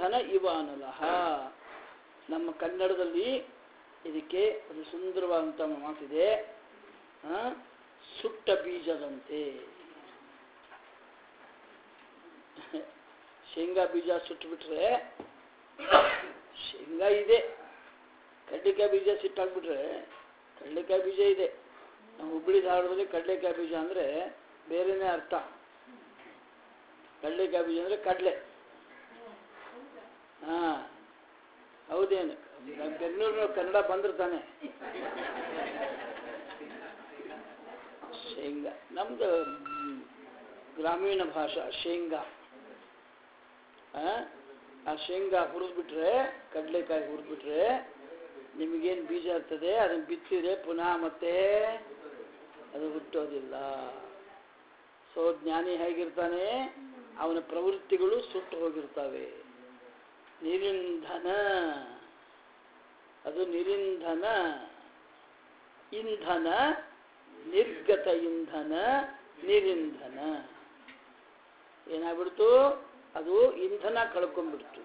ನಿರಿಂಧನ ಇವ ಅನಲಹ ನಮ್ಮ ಕನ್ನಡದಲ್ಲಿ ಇದಕ್ಕೆ ಒಂದು ಸುಂದರವಾದಂಥ ಮಾತಿದೆ ಆ, ಸುಟ್ಟ ಬೀಜದಂತೆ ಶೇಂಗಾ ಬೀಜ ಸುಟ್ಟುಬಿಟ್ರೆ ಶೇಂಗಾ ಇದೆ ಕಡ್ಲೆಕಾಯಿ ಬೀಜ ಸಿಟ್ಟಾಕ್ಬಿಟ್ರೆ ಕಡಲೆಕಾಯಿ ಬೀಜ ಇದೆ ನಮ್ಮ ಹುಬ್ಬಳ್ಳಿ ಧಾರವಾಡದಲ್ಲಿ ಕಡಲೆಕಾಯಿ ಬೀಜ ಅಂದರೆ ಬೇರೆನೇ ಅರ್ಥ ಕಡಲೆಕಾಯಿ ಬೀಜ ಅಂದರೆ ಕಡಲೆ ಹಾಂ ಹೌದೇನು ನಮ್ಮ ಬೆಂಗಳೂರಿನ ಕನ್ನಡ ಬಂದ್ರೆ ತಾನೆ ಶೇಂಗಾ ನಮ್ದು ಮ್, ಗ್ರಾಮೀಣ ಭಾಷಾ ಶೇಂಗಾ ಆ? ಆ ಶೇಂಗಾ ಹುರಿದ್ಬಿಟ್ರೆ ಕಡಲೆಕಾಯಿ ಹುರಿದ್ಬಿಟ್ರೆ ನಿಮಗೇನು ಬೀಜ ಇರ್ತದೆ ಅದನ್ನು ಬಿತ್ತಿದ್ರೆ ಪುನಃ ಮತ್ತೆ ಅದು ಹುಟ್ಟೋದಿಲ್ಲ ಸೊ ಜ್ಞಾನಿ ಹೇಗಿರ್ತಾನೆ ಅವನ ಪ್ರವೃತ್ತಿಗಳು ಸುಟ್ಟು ಹೋಗಿರ್ತವೆ ನಿರಿಂಧನ ಅದು ನಿರಿಂಧನ ಇಂಧನ ನಿರ್ಗತ ಇಂಧನ ನಿರಿಂಧನ ಏನಾಗ್ಬಿಡ್ತು ಅದು ಇಂಧನ ಕಳ್ಕೊಂಡ್ಬಿಡ್ತು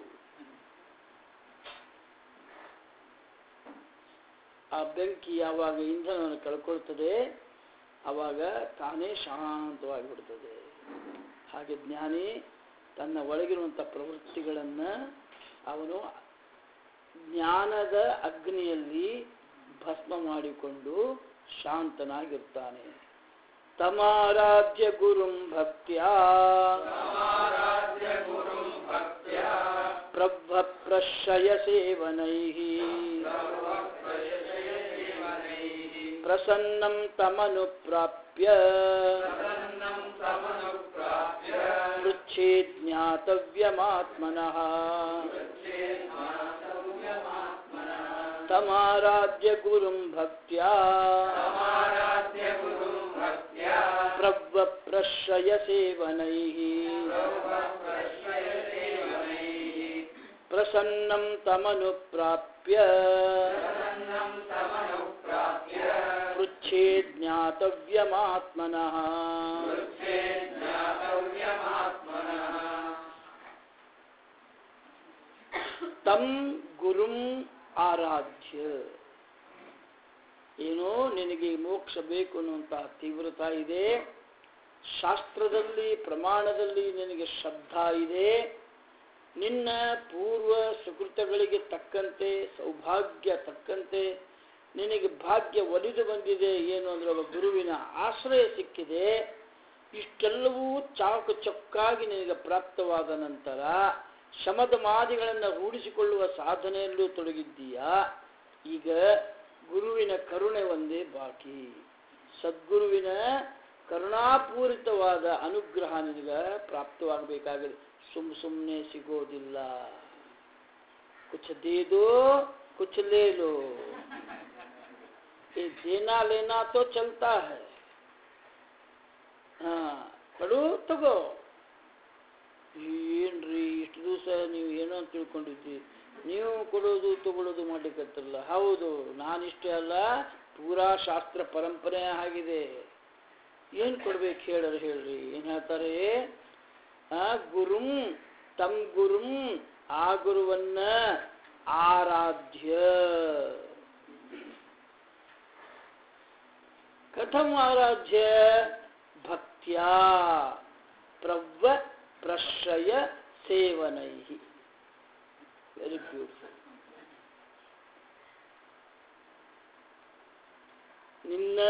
ಆ ಬೆಂಕಿ ಯಾವಾಗ ಇಂಧನವನ್ನು ಕಳ್ಕೊಳ್ತದೆ ಆವಾಗ ತಾನೇ ಶಾಂತವಾಗಿಬಿಡ್ತದೆ ಹಾಗೆ ಜ್ಞಾನಿ ತನ್ನ ಒಳಗಿರುವಂಥ ಪ್ರವೃತ್ತಿಗಳನ್ನು ಅವನು ಜ್ಞಾನದ ಅಗ್ನಿಯಲ್ಲಿ ಭಸ್ಮ ಮಾಡಿಕೊಂಡು ಶಾಂತನಾಗಿರ್ತಾನೆ ತಮಾರಾಧ್ಯ ಗುರುಂ ಭಕ್ತ್ಯಾ ಪ್ರಭ ಪ್ರಶಯ ಸೇವನೈಃ ಪ್ರಸನ್ನಂ ತಮನುಪ್ರಾಪ್ಯ ಪೃಚ್ಛೇ ಜ್ಞಾತವ್ಯಮಾತ್ಮನಃ ತಮಾರಾಧ್ಯ ಗುರುಂ ಭಕ್ತ್ಯಾ ಪ್ರವ್ವ ಪ್ರಶ್ರಯ ಸೇವನೈಃ ಪ್ರಸನ್ನಂ ತಮನುಪ್ರಾಪ್ಯ ಪೃಚ್ಛೇ ಜ್ಞಾತವ್ಯಮಾತ್ಮನಃ ತಂ ಗುರುಂ ಆರಾಧ್ಯ ಏನೋ ನಿನಗೆ ಮೋಕ್ಷ ಬೇಕು ಅನ್ನುವಂತಹ ತೀವ್ರತಾ ಇದೆ ಶಾಸ್ತ್ರದಲ್ಲಿ ಪ್ರಮಾಣದಲ್ಲಿ ನಿನಗೆ ಶ್ರದ್ಧಾ ಇದೆ ನಿನ್ನ ಪೂರ್ವ ಸುಕೃತಗಳಿಗೆ ತಕ್ಕಂತೆ ಸೌಭಾಗ್ಯ ತಕ್ಕಂತೆ ನಿನಗೆ ಭಾಗ್ಯ ಒಲಿದು ಬಂದಿದೆ ಏನು ಅಂದ್ರೆ ಒಬ್ಬ ಗುರುವಿನ ಆಶ್ರಯ ಸಿಕ್ಕಿದೆ ಇಷ್ಟೆಲ್ಲವೂ ಚಾಕು ಚೊಕ್ಕಾಗಿ ನಿನಗೆ ಪ್ರಾಪ್ತವಾದ ನಂತರ ಶಮದ ಮಾದಿಗಳನ್ನು ರೂಢಿಸಿಕೊಳ್ಳುವ ಸಾಧನೆಯಲ್ಲೂ ತೊಡಗಿದ್ದೀಯಾ ಈಗ ಗುರುವಿನ ಕರುಣೆ ಒಂದೇ ಬಾಕಿ ಸದ್ಗುರುವಿನ ಕರುಣಾಪೂರಿತವಾದ ಅನುಗ್ರಹ ನಿನಗೆ ಪ್ರಾಪ್ತವಾಗಬೇಕಾಗಿದೆ ಸುಮ್ ಸುಮ್ಮನೆ ಸಿಗೋದಿಲ್ಲ ಕುछ दे दो कुछ ले लो ये देना लेना तो चलता है ಹಾ ಕೊಡು ತಗೋ ಏನ್ರಿ ಇಷ್ಟು ದಿವಸ ನೀವು ಏನೋ ಅಂತ ತಿಳ್ಕೊಂಡಿದ್ರಿ ನೀವು ಕೊಡೋದು ತಗೊಳ್ಳೋದು ಮಾಡ್ಲಿಕ್ಕತ್ತಲ್ಲ ಹೌದು ನಾನಿಷ್ಟೇ ಅಲ್ಲ ಪೂರಾ ಶಾಸ್ತ್ರ ಪರಂಪರೆ ಆಗಿದೆ ಏನು ಕೊಡ್ಬೇಕು ಹೇಳರು ಹೇಳ್ರಿ ಏನು ಹೇಳ್ತಾರೆ ಆ ಗುರುಂ ತಮ್ ಗುರುಂ ಆ ಗುರುವನ್ನ ಆರಾಧ್ಯ ಕಥಂ ಆರಾಧ್ಯ ಭಕ್ತ್ಯಾ ಪ್ರವ್ವ ಪ್ರಶ್ರಯ ಸೇವನೈ ವೆರಿ ಬ್ಯೂಟಿಫುಲ್ ನಿನ್ನ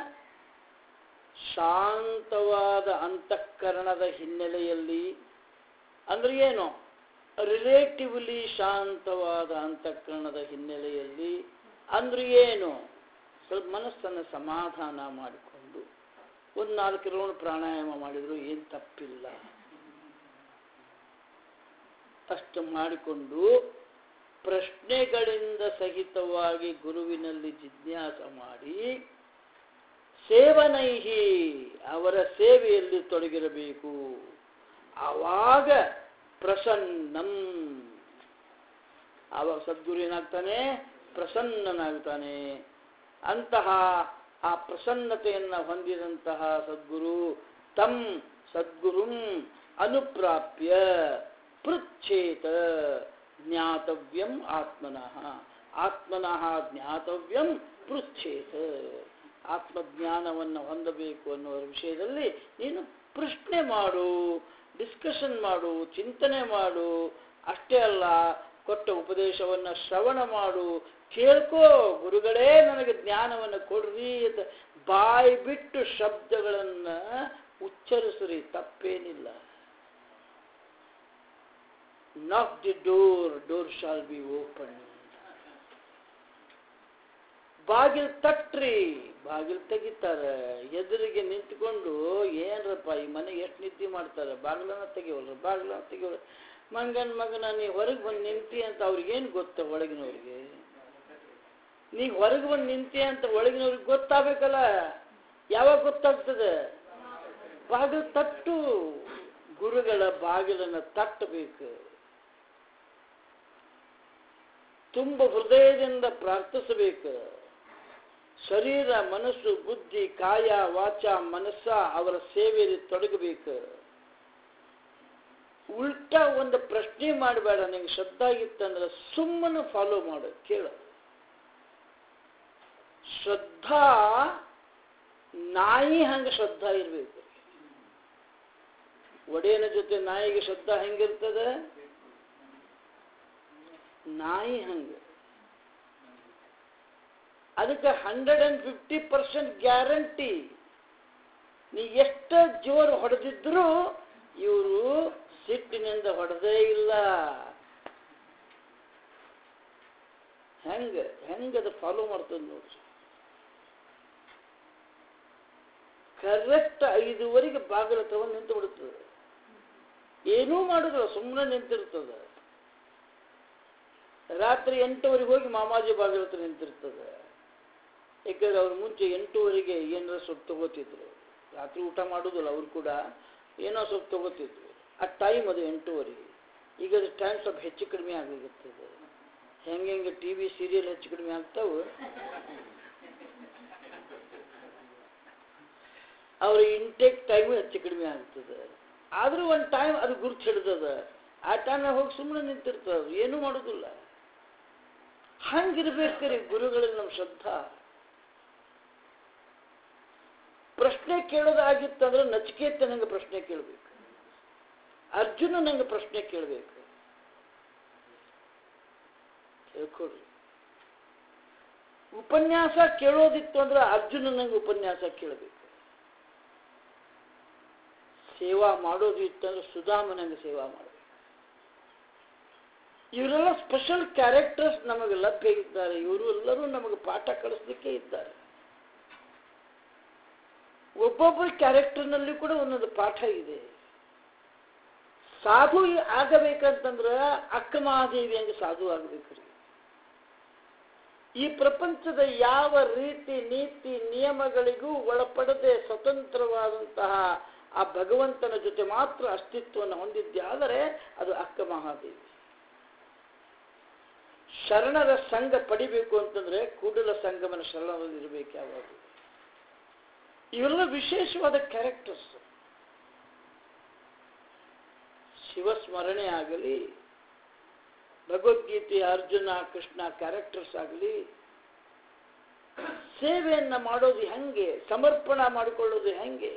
ಶಾಂತವಾದ ಅಂತಃಕರಣದ ಹಿನ್ನೆಲೆಯಲ್ಲಿ ಅಂದ್ರೆ ಏನು ರಿಲೇಟಿವ್ಲಿ ಶಾಂತವಾದ ಅಂತಃಕರಣದ ಹಿನ್ನೆಲೆಯಲ್ಲಿ ಅಂದ್ರೆ ಏನು ಸ್ವಲ್ಪ ಮನಸ್ಸನ್ನು ಸಮಾಧಾನ ಮಾಡಿಕೊಂಡು ಒಂದು ನಾಲ್ಕು ರೌಂಡ್ ಪ್ರಾಣಾಯಾಮ ಮಾಡಿದ್ರು ಏನು ತಪ್ಪಿಲ್ಲ ಅಷ್ಟು ಮಾಡಿಕೊಂಡು ಪ್ರಶ್ನೆಗಳಿಂದ ಸಹಿತವಾಗಿ ಗುರುವಿನಲ್ಲಿ ಜಿಜ್ಞಾಸ ಮಾಡಿ ಸೇವನೈಹಿ ಅವರ ಸೇವೆಯಲ್ಲಿ ತೊಡಗಿರಬೇಕು ಆವಾಗ ಪ್ರಸನ್ನಂ ಆವಾಗ ಸದ್ಗುರು ಏನಾಗ್ತಾನೆ ಪ್ರಸನ್ನನಾಗ್ತಾನೆ ಅಂತಹ ಆ ಪ್ರಸನ್ನತೆಯನ್ನು ಹೊಂದಿದಂತಹ ಸದ್ಗುರು ತಂ ಸದ್ಗುರುಂ ಅನುಪ್ರಾಪ್ಯ ಪೃಚ್ಛೇತ ಜ್ಞಾತವ್ಯಂ ಆತ್ಮನಃ ಆತ್ಮನಃ ಜ್ಞಾತವ್ಯಂ ಪೃಚ್ಛೇತ ಆತ್ಮಜ್ಞಾನವನ್ನು ಹೊಂದಬೇಕು ಅನ್ನುವ ವಿಷಯದಲ್ಲಿ ನೀನು ಪ್ರಶ್ನೆ ಮಾಡು ಡಿಸ್ಕಷನ್ ಮಾಡು ಚಿಂತನೆ ಮಾಡು ಅಷ್ಟೇ ಅಲ್ಲ ಕೊಟ್ಟ ಉಪದೇಶವನ್ನು ಶ್ರವಣ ಮಾಡು ಕೇಳ್ಕೋ ಗುರುಗಳೇ ನನಗೆ ಜ್ಞಾನವನ್ನು ಕೊಡ್ರಿ ಅಂತ ಬಾಯಿ ಬಿಟ್ಟು ಶಬ್ದಗಳನ್ನು ಉಚ್ಚರಿಸ್ರಿ ತಪ್ಪೇನಿಲ್ಲ knock the door door shall be open ಬಾಗಿಲು ತಟ್ರಿ ಬಾಗಿಲು ತೆಗಿತಾರೆ ಎದುರಿಗೆ ನಿಂತ್ಕೊಂಡು ಏನ್ರಪ್ಪ ಈ ಮನೆಗೆ ಎಷ್ಟು ನಿದ್ದೆ ಮಾಡ್ತಾರೆ ಬಾಗಿಲನ್ನ ತೆಗಿವಲ್ರ ಬಾಗಿಲನ್ನ ತೆಗಿವಲ್ಲ ಮಂಗನ ಮಗನ ನೀ ಹೊರಗೆ ಬಂದು ನಿಂತಿ ಅಂತ ಅವ್ರಿಗೇನು ಗೊತ್ತ ಒಳಗಿನವ್ರಿಗೆ ನೀ ಹೊರಗೆ ಬಂದು ನಿಂತಿ ಅಂತ ಒಳಗಿನವ್ರಿಗೆ ಗೊತ್ತಾಗಬೇಕಲ್ಲ ಯಾವಾಗ ಗೊತ್ತಾಗ್ತದೆ ಬಾಗಿಲು ತಟ್ಟು ಗುರುಗಳ ಬಾಗಿಲನ್ನು ತಟ್ಟಬೇಕು ತುಂಬ ಹೃದಯದಿಂದ ಪ್ರಾರ್ಥಿಸಬೇಕು ಶರೀರ ಮನಸ್ಸು ಬುದ್ಧಿ ಕಾಯ ವಾಚ ಮನಸ್ಸ ಅವರ ಸೇವೆಯಲ್ಲಿ ತೊಡಗಬೇಕು ಉಲ್ಟಾ ಒಂದು ಪ್ರಶ್ನೆ ಮಾಡಬೇಡ ನಿಂಗೆ ಶ್ರದ್ಧಾ ಇತ್ತಂದ್ರೆ ಸುಮ್ಮನೆ ಫಾಲೋ ಮಾಡು ಕೇಳು ಶ್ರದ್ಧಾ ನಾಯಿ ಹಂಗೆ ಶ್ರದ್ಧಾ ಇರಬೇಕು ಒಡೆಯನ ಜೊತೆ ನಾಯಿಗೆ ಶ್ರದ್ಧಾ ಹೆಂಗಿರ್ತದೆ ನಾಯಿ ಹಂಗೆ ಅದಕ್ಕೆ hundred and fifty percent guarantee ನೀ ಎಷ್ಟು ಜೋರು ಹೊಡೆದಿದ್ರು ಇವರು ಸಿಟ್ಟಿನಿಂದ ಹೊಡೆದೇ ಇಲ್ಲ ಹೆಂಗ ಹೆಂಗ ಅದು ಫಾಲೋ ಮಾಡ್ತದೆ ನೋಡ್ರಿ ಕರೆಕ್ಟ್ ಐದುವರೆಗೆ ಬಾಗಿಲು ತಗೊಂಡು ನಿಂತು ಬಿಡುತ್ತದೆ ಏನೂ ಮಾಡುದಿಲ್ಲ ಸುಮ್ಮನೆ ನಿಂತಿರ್ತದೆ ರಾತ್ರಿ ಎಂಟುವರೆಗೆ ಹೋಗಿ ಮಾಮಾಜಿ ಬಾಗಿಲು ಹತ್ರ ನಿಂತಿರ್ತದೆ ಯಾಕಂದ್ರೆ ಅವ್ರು ಮುಂಚೆ ಎಂಟೂವರೆಗೆ ಏನಾರ ಸ್ವಲ್ಪ ತಗೋತಿದ್ರು ರಾತ್ರಿ ಊಟ ಮಾಡೋದಿಲ್ಲ ಅವ್ರು ಕೂಡ ಏನೋ ಸ್ವಲ್ಪ ತಗೋತಿದ್ರು ಆ ಟೈಮ್ ಅದು ಎಂಟೂವರೆಗೆ ಈಗ ಅದು ಟೈಮ್ ಸ್ವಲ್ಪ ಹೆಚ್ಚು ಕಡಿಮೆ ಆಗಲಿರುತ್ತದೆ ಹೆಂಗೆ ಹೆಂಗೆ ಟಿ ವಿ ಸೀರಿಯಲ್ ಹೆಚ್ಚು ಕಡಿಮೆ ಆಗ್ತಾವೆ ಅವ್ರ ಇಂಟೇಕ್ ಟೈಮು ಹೆಚ್ಚು ಕಡಿಮೆ ಆಗ್ತದೆ ಆದರೂ ಒಂದು ಟೈಮ್ ಅದು ಗುರ್ತು ಹಿಡ್ದದ ಆ ಟೈಮ್ನಾಗ ಹೋಗಿ ಸುಮ್ಮನೆ ನಿಂತಿರ್ತದೆ ಏನೂ ಮಾಡೋದಿಲ್ಲ ಹಂಗಿರ್ಬೇಕ್ರಿ ಗುರುಗಳಲ್ಲಿ ನಮ್ಮ ಶ್ರದ್ಧಾ ಪ್ರಶ್ನೆ ಕೇಳೋದಾಗಿತ್ತಂದ್ರೆ ನಚಿಕೇತ ನಂಗೆ ಪ್ರಶ್ನೆ ಕೇಳಬೇಕು ಅರ್ಜುನ ನಂಗೆ ಪ್ರಶ್ನೆ ಕೇಳಬೇಕು ತಿಳ್ಕೊಡ್ರಿ ಉಪನ್ಯಾಸ ಕೇಳೋದಿತ್ತು ಅಂದ್ರೆ ಅರ್ಜುನ ನಂಗೆ ಉಪನ್ಯಾಸ ಕೇಳಬೇಕು ಸೇವಾ ಮಾಡೋದು ಇತ್ತಂದ್ರೆ ಸುಧಾಮ ನಂಗೆ ಸೇವಾ ಮಾಡಬೇಕು ಇವರೆಲ್ಲ ಸ್ಪೆಷಲ್ ಕ್ಯಾರೆಕ್ಟರ್ಸ್ ನಮಗೆ ಲಭ್ಯ ಇದ್ದಾರೆ ಇವರು ಎಲ್ಲರೂ ನಮಗೆ ಪಾಠ ಕಲಿಸ್ಲಿಕ್ಕೆ ಇದ್ದಾರೆ ಒಬ್ಬೊಬ್ಬರ ಕ್ಯಾರೆಕ್ಟರ್ನಲ್ಲಿ ಕೂಡ ಒಂದೊಂದು ಪಾಠ ಇದೆ ಸಾಧು ಆಗಬೇಕಂತಂದ್ರೆ ಅಕ್ಕ ಮಹಾದೇವಿ ಹಂಗೆ ಸಾಧು ಆಗಬೇಕ್ರಿ ಈ ಪ್ರಪಂಚದ ಯಾವ ರೀತಿ ನೀತಿ ನಿಯಮಗಳಿಗೂ ಒಳಪಡದೆ ಸ್ವತಂತ್ರವಾದಂತಹ ಆ ಭಗವಂತನ ಜೊತೆ ಮಾತ್ರ ಅಸ್ತಿತ್ವವನ್ನು ಹೊಂದಿದ್ದೆ ಆದರೆ ಅದು ಅಕ್ಕ ಮಹಾದೇವಿ ಶರಣರ ಸಂಘ ಪಡಿಬೇಕು ಅಂತಂದ್ರೆ ಕೂಡಲ ಸಂಗಮನ ಶರಣರಲ್ಲಿ ಇರಬೇಕು ಯಾವಾಗ ಇವೆಲ್ಲ ವಿಶೇಷವಾದ ಕ್ಯಾರೆಕ್ಟರ್ಸ್ ಶಿವಸ್ಮರಣೆ ಆಗಲಿ ಭಗವದ್ಗೀತೆಯ ಅರ್ಜುನ ಕೃಷ್ಣ ಕ್ಯಾರೆಕ್ಟರ್ಸ್ ಆಗಲಿ ಸೇವೆಯನ್ನ ಮಾಡೋದು ಹೆಂಗೆ ಸಮರ್ಪಣ ಮಾಡಿಕೊಳ್ಳೋದು ಹೆಂಗೆ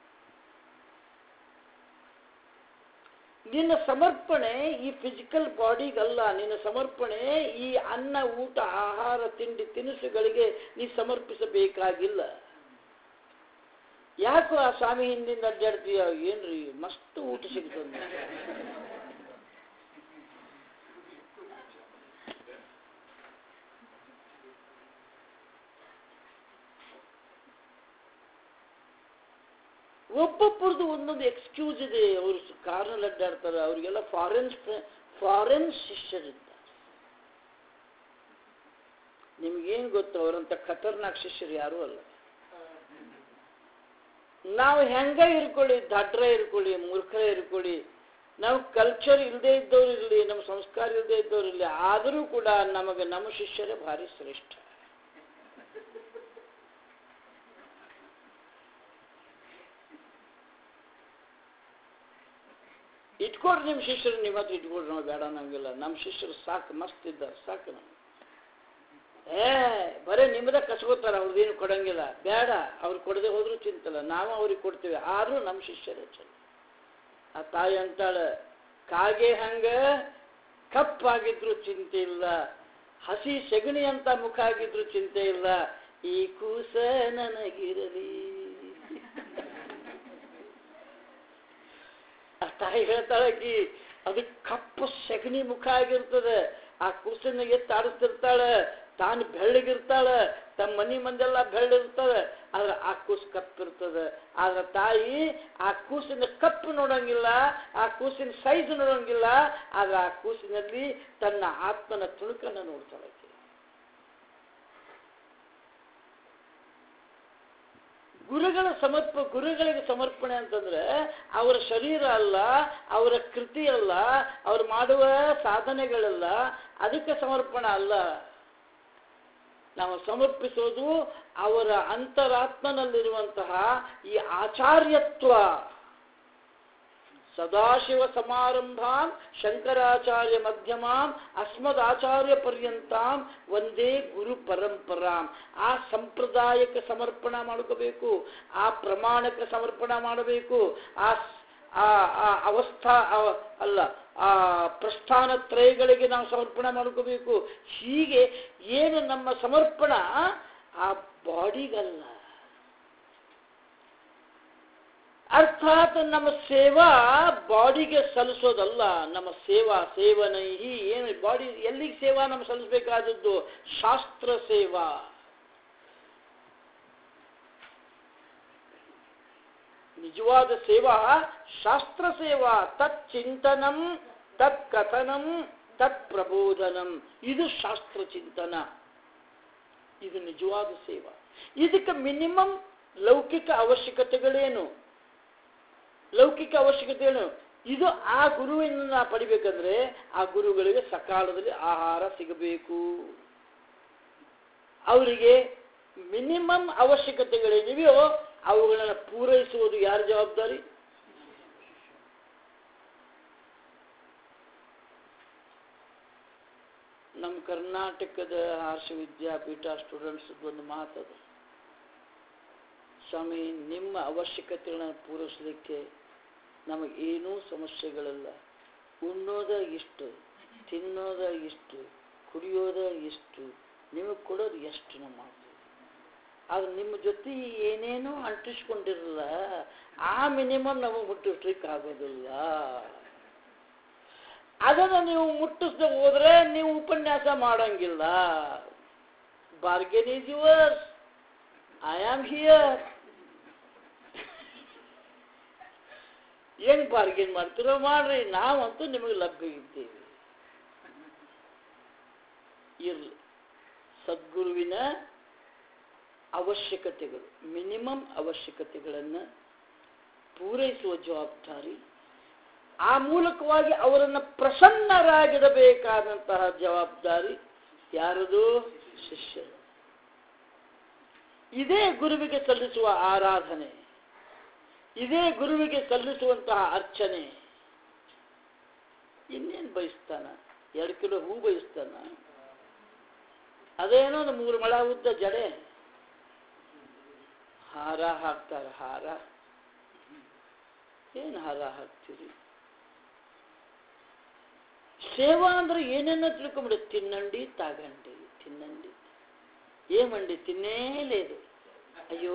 ನಿನ್ನ ಸಮರ್ಪಣೆ ಈ ಫಿಸಿಕಲ್ ಬಾಡಿಗಲ್ಲ ನಿನ್ನ ಸಮರ್ಪಣೆ ಈ ಅನ್ನ ಊಟ ಆಹಾರ ತಿಂಡಿ ತಿನಿಸುಗಳಿಗೆ ನೀ ಸಮರ್ಪಿಸಬೇಕಾಗಿಲ್ಲ ಯಾಕೋ ಆ ಸ್ವಾಮಿ ಹಿಂದಿಂದ ಅಡ್ಡಾಡ್ತೀಯ ಏನ್ರಿ ಮಸ್ತ್ ಊಟ ಸಿಗ್ತದೆ ಒಬ್ಬೊಬ್ಬರದು ಒಂದೊಂದು ಎಕ್ಸ್ಕ್ಯೂಸ್ ಇದೆ ಅವರು ಕಾರ್ನಲ್ಲಿ ಅಡ್ಡಾಡ್ತಾರೆ ಅವರಿಗೆಲ್ಲ ಫಾರಿನ್ ಫಾರಿನ್ ಶಿಷ್ಯರಿದ್ದಾರೆ ನಿಮ್ಗೇನು ಗೊತ್ತು ಅವರಂತ ಖತರ್ನಾಕ್ ಶಿಷ್ಯರು ಯಾರೂ ಅಲ್ಲ ನಾವು ಹೆಂಗ ಇರ್ಕೊಳ್ಳಿ ದಡ್ರ ಇರ್ಕೊಳ್ಳಿ ಮೂರ್ಖರ ಇರ್ಕೊಳ್ಳಿ ನಾವು ಕಲ್ಚರ್ ಇಲ್ಲದೆ ಇದ್ದವ್ರು ಇರಲಿ ನಮ್ಮ ಸಂಸ್ಕಾರ ಇಲ್ಲದೆ ಇದ್ದವ್ರು ಇರಲಿ ಆದರೂ ಕೂಡ ನಮಗೆ ನಮ್ಮ ಶಿಷ್ಯರೇ ಭಾರಿ ಶ್ರೇಷ್ಠ ಇಟ್ಕೊಡ್ರಿ ನಿಮ್ಮ ಶಿಷ್ಯರು ನಿಮ್ಮ ಹತ್ರ ಇಟ್ಕೊಡ್ರಿ ನಾವು ಬೇಡ ಅನ್ನಂಗಿಲ್ಲ ನಮ್ಮ ಶಿಷ್ಯರು ಸಾಕು ಮಸ್ತ್ ಇದ್ದಾರೆ ಸಾಕು ನಮ್ಗೆ ಏ ಬರೀ ನಿಮ್ಮದ ಕಸ್ಕೋತಾರ ಅವ್ರದ್ದೇನು ಕೊಡಂಗಿಲ್ಲ ಬೇಡ ಅವ್ರು ಕೊಡದೆ ಹೋದ್ರೂ ಚಿಂತಲ್ಲ ನಾವು ಅವ್ರಿಗೆ ಕೊಡ್ತೀವಿ ಆದರೂ ನಮ್ಮ ಶಿಷ್ಯರೇ ಚಲೋ ಆ ತಾಯಿ ಅಂತಾಳೆ ಕಾಗೆ ಹಂಗ ಕಪ್ಪಾಗಿದ್ರು ಚಿಂತೆ ಇಲ್ಲ ಹಸಿ ಸೆಗಣಿ ಅಂತ ಮುಖ ಆಗಿದ್ರು ಚಿಂತೆ ಇಲ್ಲ ಈ ಕೂಸ ನನಗಿರಲಿ ಆ ತಾಯಿ ಹೇಳ್ತಾಳಕಿ ಅದು ಕಪ್ಪು ಸೆಗಣಿ ಮುಖ ಆಗಿರ್ತದೆ ಆ ಕೂಸನ್ನ ಎತ್ತಿ ಆಡಿಸ್ತಿರ್ತಾಳೆ ತಾನು ಬೆಳ್ಳಗಿರ್ತಾಳೆ ತಮ್ಮ ಮನಿ ಮಂದೆಲ್ಲ ಬೆಳ್ಳಿರ್ತದೆ ಆದ್ರೆ ಆ ಕೂಸು ಕಪ್ಪಿರ್ತದೆ ಆದ್ರೆ ತಾಯಿ ಆ ಕೂಸಿನ ಕಪ್ಪು ನೋಡಂಗಿಲ್ಲ ಆ ಕೂಸಿನ ಸೈಜ್ ನೋಡಂಗಿಲ್ಲ ಆದ್ರೆ ಆ ಕೂಸಿನಲ್ಲಿ ತನ್ನ ಆತ್ಮನ ತುಣುಕನ್ನು ನೋಡ್ತಾಳೆ ಆಕಿ. ಗುರುಗಳ ಸಮರ್ಪ ಗುರುಗಳಿಗೆ ಸಮರ್ಪಣೆ ಅಂತಂದ್ರೆ ಅವರ ಶರೀರ ಅಲ್ಲ ಅವರ ಕೃತಿ ಅಲ್ಲ ಅವ್ರು ಮಾಡುವ ಸಾಧನೆಗಳಲ್ಲ ಅದಕ್ಕೆ ಸಮರ್ಪಣೆ ಅಲ್ಲ ನಾವು ಸಮರ್ಪಿಸೋದು ಅವರ ಅಂತರಾತ್ಮನಲ್ಲಿರುವಂತಹ ಈ ಆಚಾರ್ಯತ್ವ ಸದಾಶಿವ ಸಮಾರಂಭಾಂ ಶಂಕರಾಚಾರ್ಯ ಮಧ್ಯಮಾಂ ಅಸ್ಮದಾಚಾರ್ಯ ಪರ್ಯಂತಾಂ ಒಂದೇ ಗುರು ಪರಂಪರಾಂ ಆ ಸಂಪ್ರದಾಯಕ್ಕೆ ಸಮರ್ಪಣ ಮಾಡ್ಕೋಬೇಕು ಆ ಪ್ರಮಾಣಕ್ಕೆ ಸಮರ್ಪಣ ಮಾಡಬೇಕು ಆ ಸ್- ಆ ಆ ಅವಸ್ಥಾ ಅವ- ಅಲ್ಲ ಆ ಪ್ರಸ್ಥಾನ ತ್ರಯಗಳಿಗೆ ನಾವು ಸಮರ್ಪಣೆ ಮಾಡ್ಕೋಬೇಕು ಹೀಗೆ ಏನು ನಮ್ಮ ಸಮರ್ಪಣ ಆ ಬಾಡಿಗಲ್ಲ ಅರ್ಥಾತ್ ನಮ್ಮ ಸೇವಾ ಬಾಡಿಗೆ ಸಲ್ಲಿಸೋದಲ್ಲ ನಮ್ಮ ಸೇವಾ ಸೇವನೈಹಿ ಏನು ಬಾಡಿ ಎಲ್ಲಿಗೆ ಸೇವಾ ನಮ್ಮ ಸಲ್ಲಿಸಬೇಕಾದದ್ದು ಶಾಸ್ತ್ರ ಸೇವಾ ನಿಜವಾದ ಸೇವಾ ಶಾಸ್ತ್ರ ಸೇವಾ ತತ್ ಚಿಂತನಂ ತತ್ ಕಥನಂ ತತ್ ಪ್ರಬೋಧನಂ ಇದು ಶಾಸ್ತ್ರ ಚಿಂತನ ಇದು ನಿಜವಾದ ಸೇವಾ ಇದಕ್ಕೆ ಮಿನಿಮಮ್ ಲೌಕಿಕ ಅವಶ್ಯಕತೆಗಳೇನು ಲೌಕಿಕ ಅವಶ್ಯಕತೆಗಳು ಇದು ಆ ಗುರುವಿನ ನಾ ಪಡಿಬೇಕಂದ್ರೆ ಆ ಗುರುಗಳಿಗೆ ಸಕಾಲದಲ್ಲಿ ಆಹಾರ ಸಿಗಬೇಕು ಅವರಿಗೆ ಮಿನಿಮಮ್ ಅವಶ್ಯಕತೆಗಳೇನಿವೆಯೋ ಅವುಗಳನ್ನು ಪೂರೈಸುವುದು ಯಾರ ಜವಾಬ್ದಾರಿ ನಮ್ಮ ಕರ್ನಾಟಕದ ಆರ್ಷ ವಿದ್ಯಾಪೀಠ ಸ್ಟೂಡೆಂಟ್ಸ್ ಒಂದು ಮಾತದು ಸ್ವಾಮಿ ನಿಮ್ಮ ಅವಶ್ಯಕತೆಗಳನ್ನು ಪೂರೈಸಲಿಕ್ಕೆ ನಮಗೇನೂ ಸಮಸ್ಯೆಗಳಿಲ್ಲ ಉಣ್ಣೋದ ಇಷ್ಟು ತಿನ್ನೋದ ಇಷ್ಟು ಕುಡಿಯೋದ ಇಷ್ಟು ನಿಮಗೆ ಕೊಡೋದು ಎಷ್ಟು ನಮ್ಮ ಮಾಡ್ತೀವಿ ಆದ್ರೆ ನಿಮ್ಮ ಜೊತೆ ಏನೇನೋ ಅಂಟಿಸ್ಕೊಂಡಿರಲ್ಲ ಆ ಮಿನಿಮಮ್ ನಮಗೆ ಮುಟ್ಟಿಸ್ಲಿಕ್ಕೆ ಆಗೋದಿಲ್ಲ ಅದನ್ನು ನೀವು ಮುಟ್ಟಿಸ್ದೆ ಹೋದ್ರೆ ನೀವು ಉಪನ್ಯಾಸ ಮಾಡಂಗಿಲ್ಲ bargain is yours I am here ಏನ್ ಬಾರ್ಗೇನ್ ಮಾಡ್ತೀರೋ ಮಾಡ್ರಿ ನಾವಂತೂ ನಿಮಗೆ ಲಭ್ಯ ಇದ್ದೇವೆ ಇರ್ಲಿ ಸದ್ಗುರುವಿನ ಅವಶ್ಯಕತೆಗಳು ಮಿನಿಮಮ್ ಅವಶ್ಯಕತೆಗಳನ್ನು ಪೂರೈಸುವ ಜವಾಬ್ದಾರಿ ಆ ಮೂಲಕವಾಗಿ ಅವರನ್ನು ಪ್ರಸನ್ನರಾಗಿಡಬೇಕಾದಂತಹ ಜವಾಬ್ದಾರಿ ಯಾರದು ಶಿಷ್ಯರು ಇದೇ ಗುರುವಿಗೆ ಸಲ್ಲಿಸುವ ಆರಾಧನೆ ಇದೇ ಗುರುವಿಗೆ ಸಲ್ಲಿಸುವಂತಹ ಅರ್ಚನೆ ಇನ್ನೇನು ಬಯಸ್ತಾನ ಎರಡು ಕಿಲೋ ಹೂ ಬಯಸ್ತಾನ ಅದೇನೋ ಒಂದು ಮೂರು ಮಳ ಉದ್ದ ಜಡೆ ಹಾರ ಹಾಕ್ತಾರ ಹಾರ ಏನು ಹಾರ ಹಾಕ್ತೀರಿ ಸೇವಾ ಅಂದ್ರೆ ಏನೇನೋ ತಿಳ್ಕೊಂಬಿಡಿ ತಿನ್ನಂಡಿ ತಾಗಂಡಿ తిన్నండి ఏమండి తినేలేదు అయ్యో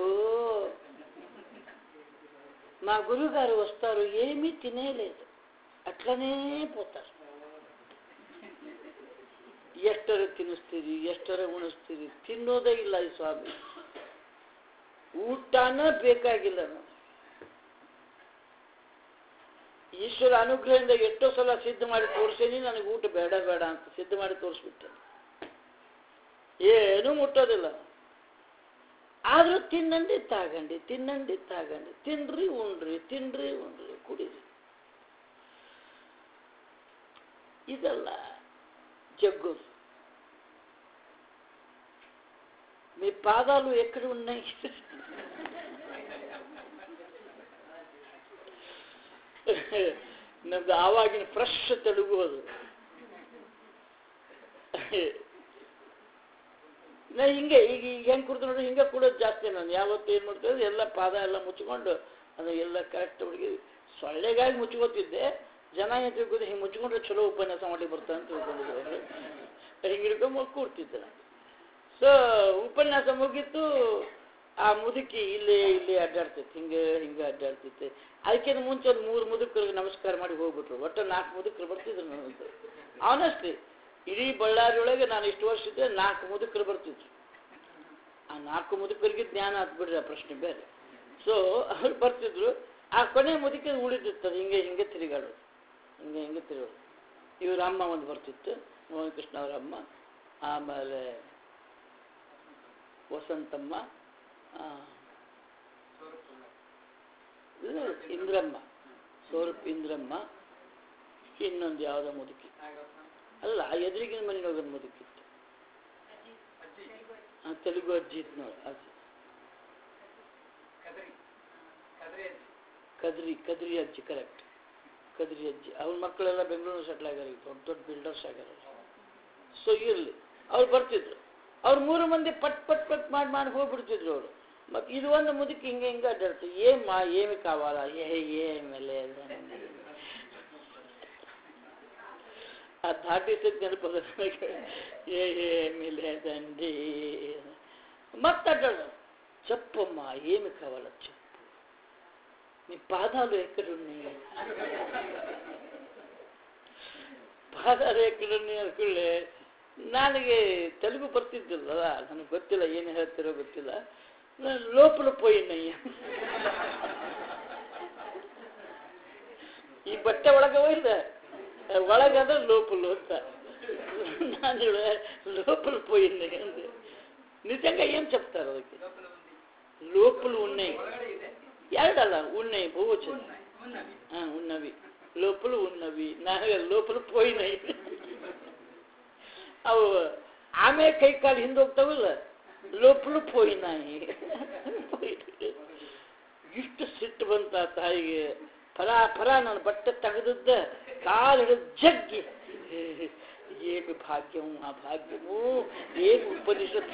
మా గురుగారు వస్తారు ఏమీ తినేలేదు అట్లనే పోతారు ಎಷ್ಟರ ತಿನ್ನಿಸ್ತೀರಿ ಎಷ್ಟರ ಉಣಿಸ್ತೀರಿ ತಿನ್ನೋದೇ ಇಲ್ಲ ಈ ಸ್ವಾಮಿ ಊಟನ ಬೇಕಾಗಿಲ್ಲ ನಾವು ಈಶ್ವರ ಅನುಗ್ರಹದಿಂದ ಎಷ್ಟೋ ಸಲ ಸಿದ್ಧ ಮಾಡಿ ತೋರಿಸೇನಿ ನನಗೆ ಊಟ ಬೇಡ ಬೇಡ ಅಂತ ಸಿದ್ಧ ಮಾಡಿ ತೋರಿಸ್ಬಿಟ್ಟೆ ಏನೂ ಮುಟ್ಟೋದಿಲ್ಲ ಆದ್ರೂ ತಿನ್ನಂಡಿ ತಾಗಂಡಿ ತಿನ್ನಂಡಿ ತಾಗಂಡಿ ತಿನ್ರಿ ಉಣ್ರಿ ತಿನ್ರಿ ಉಣ್ರಿ ಕುಡೀರಿ ಇದಲ್ಲ జగ్గు మీ పాదాలు ఎక్కడ ఉన్నాయి ನಮ್ದು ಆವಾಗಿನ ಫ್ರೆಶ್ ತೆಲುಗು ಅದು ನಾ ಹಿಂಗೆ ಈಗ ಈಗ ಹೆಂಗೆ ಕುಡ್ದು ನೋಡಿ ಹಿಂಗೆ ಕೂಡೋದು ಜಾಸ್ತಿ ನಾನು ಯಾವತ್ತು ಏನು ಮಾಡ್ತೇವೆ ಎಲ್ಲ ಪಾದ ಎಲ್ಲ ಮುಚ್ಕೊಂಡು ಅದು ಎಲ್ಲ ಕರೆಕ್ಟ್ ಹುಡುಗಿ ಸೊಳ್ಳೆಗಾಗಿ ಮುಚ್ಕೋತಿದ್ದೆ ಜನ ಏನು ತಿಳ್ಕೊಂಡು ಹಿಂಗೆ ಮುಚ್ಕೊಂಡ್ರೆ ಚಲೋ ಉಪನ್ಯಾಸ ಮಾಡಿ ಬರ್ತಾರೆ ಅಂತ ತಿಳ್ಕೊಂಡಿದ್ರು ಅವರು ಹಿಂಗೆ ಹಿಡ್ಕೊಂಡು ಕೂರ್ತಿದ್ದೆ ನಾನು ಸೊ ಉಪನ್ಯಾಸ ಮುಗೀತು ಆ ಮುದುಕಿ ಇಲ್ಲೇ ಇಲ್ಲೇ ಅಡ್ಡಾಡ್ತೈತೆ ಹಿಂಗೆ ಹಿಂಗೆ ಅಡ್ಡಾಡ್ತೈತೆ ಅದಕ್ಕಿಂತ ಮುಂಚೆ ಒಂದು ಮೂರು ಮುದುಕರಿಗೆ ನಮಸ್ಕಾರ ಮಾಡಿ ಹೋಗ್ಬಿಟ್ರು ಒಟ್ಟು ನಾಲ್ಕು ಮುದುಕರು ಬರ್ತಿದ್ರು ನನ್ನ ಆನೆಸ್ಟ್ಲಿ ಇಡೀ ಬಳ್ಳಾರಿ ಒಳಗೆ ನಾನು ಇಷ್ಟು ವರ್ಷ ಇದ್ದೆ ನಾಲ್ಕು ಮುದುಕರು ಬರ್ತಿದ್ರು ಆ ನಾಲ್ಕು ಮುದುಕರಿಗೆ ಜ್ಞಾನ ಹತ್ಬಿಡ್ರಿ ಆ ಪ್ರಶ್ನೆ ಬೇರೆ ಸೊ ಅವ್ರು ಬರ್ತಿದ್ರು ಆ ಕೊನೆ ಮುದುಕಿ ಉಳಿದಿರ್ತದೆ ಹಿಂಗೆ ಹಿಂಗೆ ತಿರುಗಾಡೋದು ಹಿಂಗೆ ಹಿಂಗೆ ತಿರುಗಾಡೋದು ಇವ್ರ ಅಮ್ಮ ಒಂದು ಬರ್ತಿತ್ತು ಮೋಹನ್ ಕೃಷ್ಣ ಅವರ ಅಮ್ಮ ಆಮೇಲೆ ವಸಂತಮ್ಮ ಆ, ಇದು ಇಂದ್ರಮ್ಮ ಸೌರಪ್ ಇಂದ್ರಮ್ಮ ಇನ್ನೊಂದು ಯಾವುದೋ ಮುದುಕಿ ಅಲ್ಲ ಎದುರಿಗಿನ ಮನೆಗೆ ಹೋಗೋದು ಮುದುಕಿತ್ತು ಆ, ತೆಲುಗು ಅಜ್ಜಿ ಇತ್ತು ನೋಡಿ ಅಜ್ಜಿ ಕದ್ರಿ ಕದ್ರಿ ಅಜ್ಜಿ ಕರೆಕ್ಟ್ ಕದ್ರಿ ಅಜ್ಜಿ ಅವ್ರ ಮಕ್ಕಳೆಲ್ಲ ಬೆಂಗಳೂರು ಸೆಟ್ಲ್ ಆಗ್ಯಾರ ಈಗ ದೊಡ್ಡ ದೊಡ್ಡ ಬಿಲ್ಡರ್ಸ್ ಆಗ್ಯಾರ ಸೊ ಇರಲಿ ಅವ್ರು ಬರ್ತಿದ್ರು ಅವ್ರು ಮೂರು ಮಂದಿ ಪಟ್ ಪಟ್ ಪಟ್ ಮಾಡಿ ಮಾಡಿ ಹೋಗ್ಬಿಡ್ತಿದ್ರು ಅವರು ಮತ್ತು ಇದು ಒಂದು ಮುದುಕಿ ಹಿಂಗೆ ಹಿಂಗೆ ಅಡ್ಡಾಡ್ತು ಏಮ್ಮ ಏಮಿ ಕಾವಾಲ ಏ ಏಮೇಲೆ ಆ ಧಾಟಿ ಸತ್ ನೆನಪದ ఏ ఏమి లేదండి మాట్లాడాడు చెప్పమ్మా ఏమి కావాలో చెప్పు మీ పాదాలు ఎక్కడున్నాయి ಪಾದಾರು ಎక్కಡುన్నాయి ಅನ್ಕೊಳ್ಳೆ ನನಗೆ ತೆಲುಗು ಬರ್ತಿದ್ದಿಲ್ಲ ನನಗೆ ಗೊತ್ತಿಲ್ಲ ಏನು ಹೇಳ್ತಿರೋ ಗೊತ್ತಿಲ್ಲ ನಾನು ಲೋಪಲ ಪೋಯಿನಯ್ಯ ಈ ಬಟ್ಟೆ ಒಳಗೆ ಹೋಯ್ದ ಒಳಗಾದ್ರೆ ಲೋಪಲು ಅಂತ ನಾನು ಹೇಳ లోపల పోయింది అంది నిజంగా ఏం చెప్తారు ಅದಕ್ಕೆ లోపలు ఉన్నాయి ಎರಡಲ್ಲ ఉన్నాయి ಬಹುವಚನ ಹಾ ఉన్నవి లోపల ఉన్నవి నా లోపల పోయినాయి ಅವು ಆಮೇಲೆ ಕೈ ಕಾಲು ಹಿಂದೆ ಹೋಗ್ತಾವಲ್ಲ ಲೋಪಲು ಪೋಯಿನಾಯಿ ಇಷ್ಟು ಸಿಟ್ಟು ಬಂತ ತಾಯಿಗೆ ಫಲ ಫಲ ನಾನು ಬಟ್ಟೆ ತೆಗೆದದ್ದ ಕಾಲು ಹಿಡಿದು ಜಗ್ಗಿ ఏమి భాగ్యం ఆ భాగ్యము ఏమి ఉపనిషత్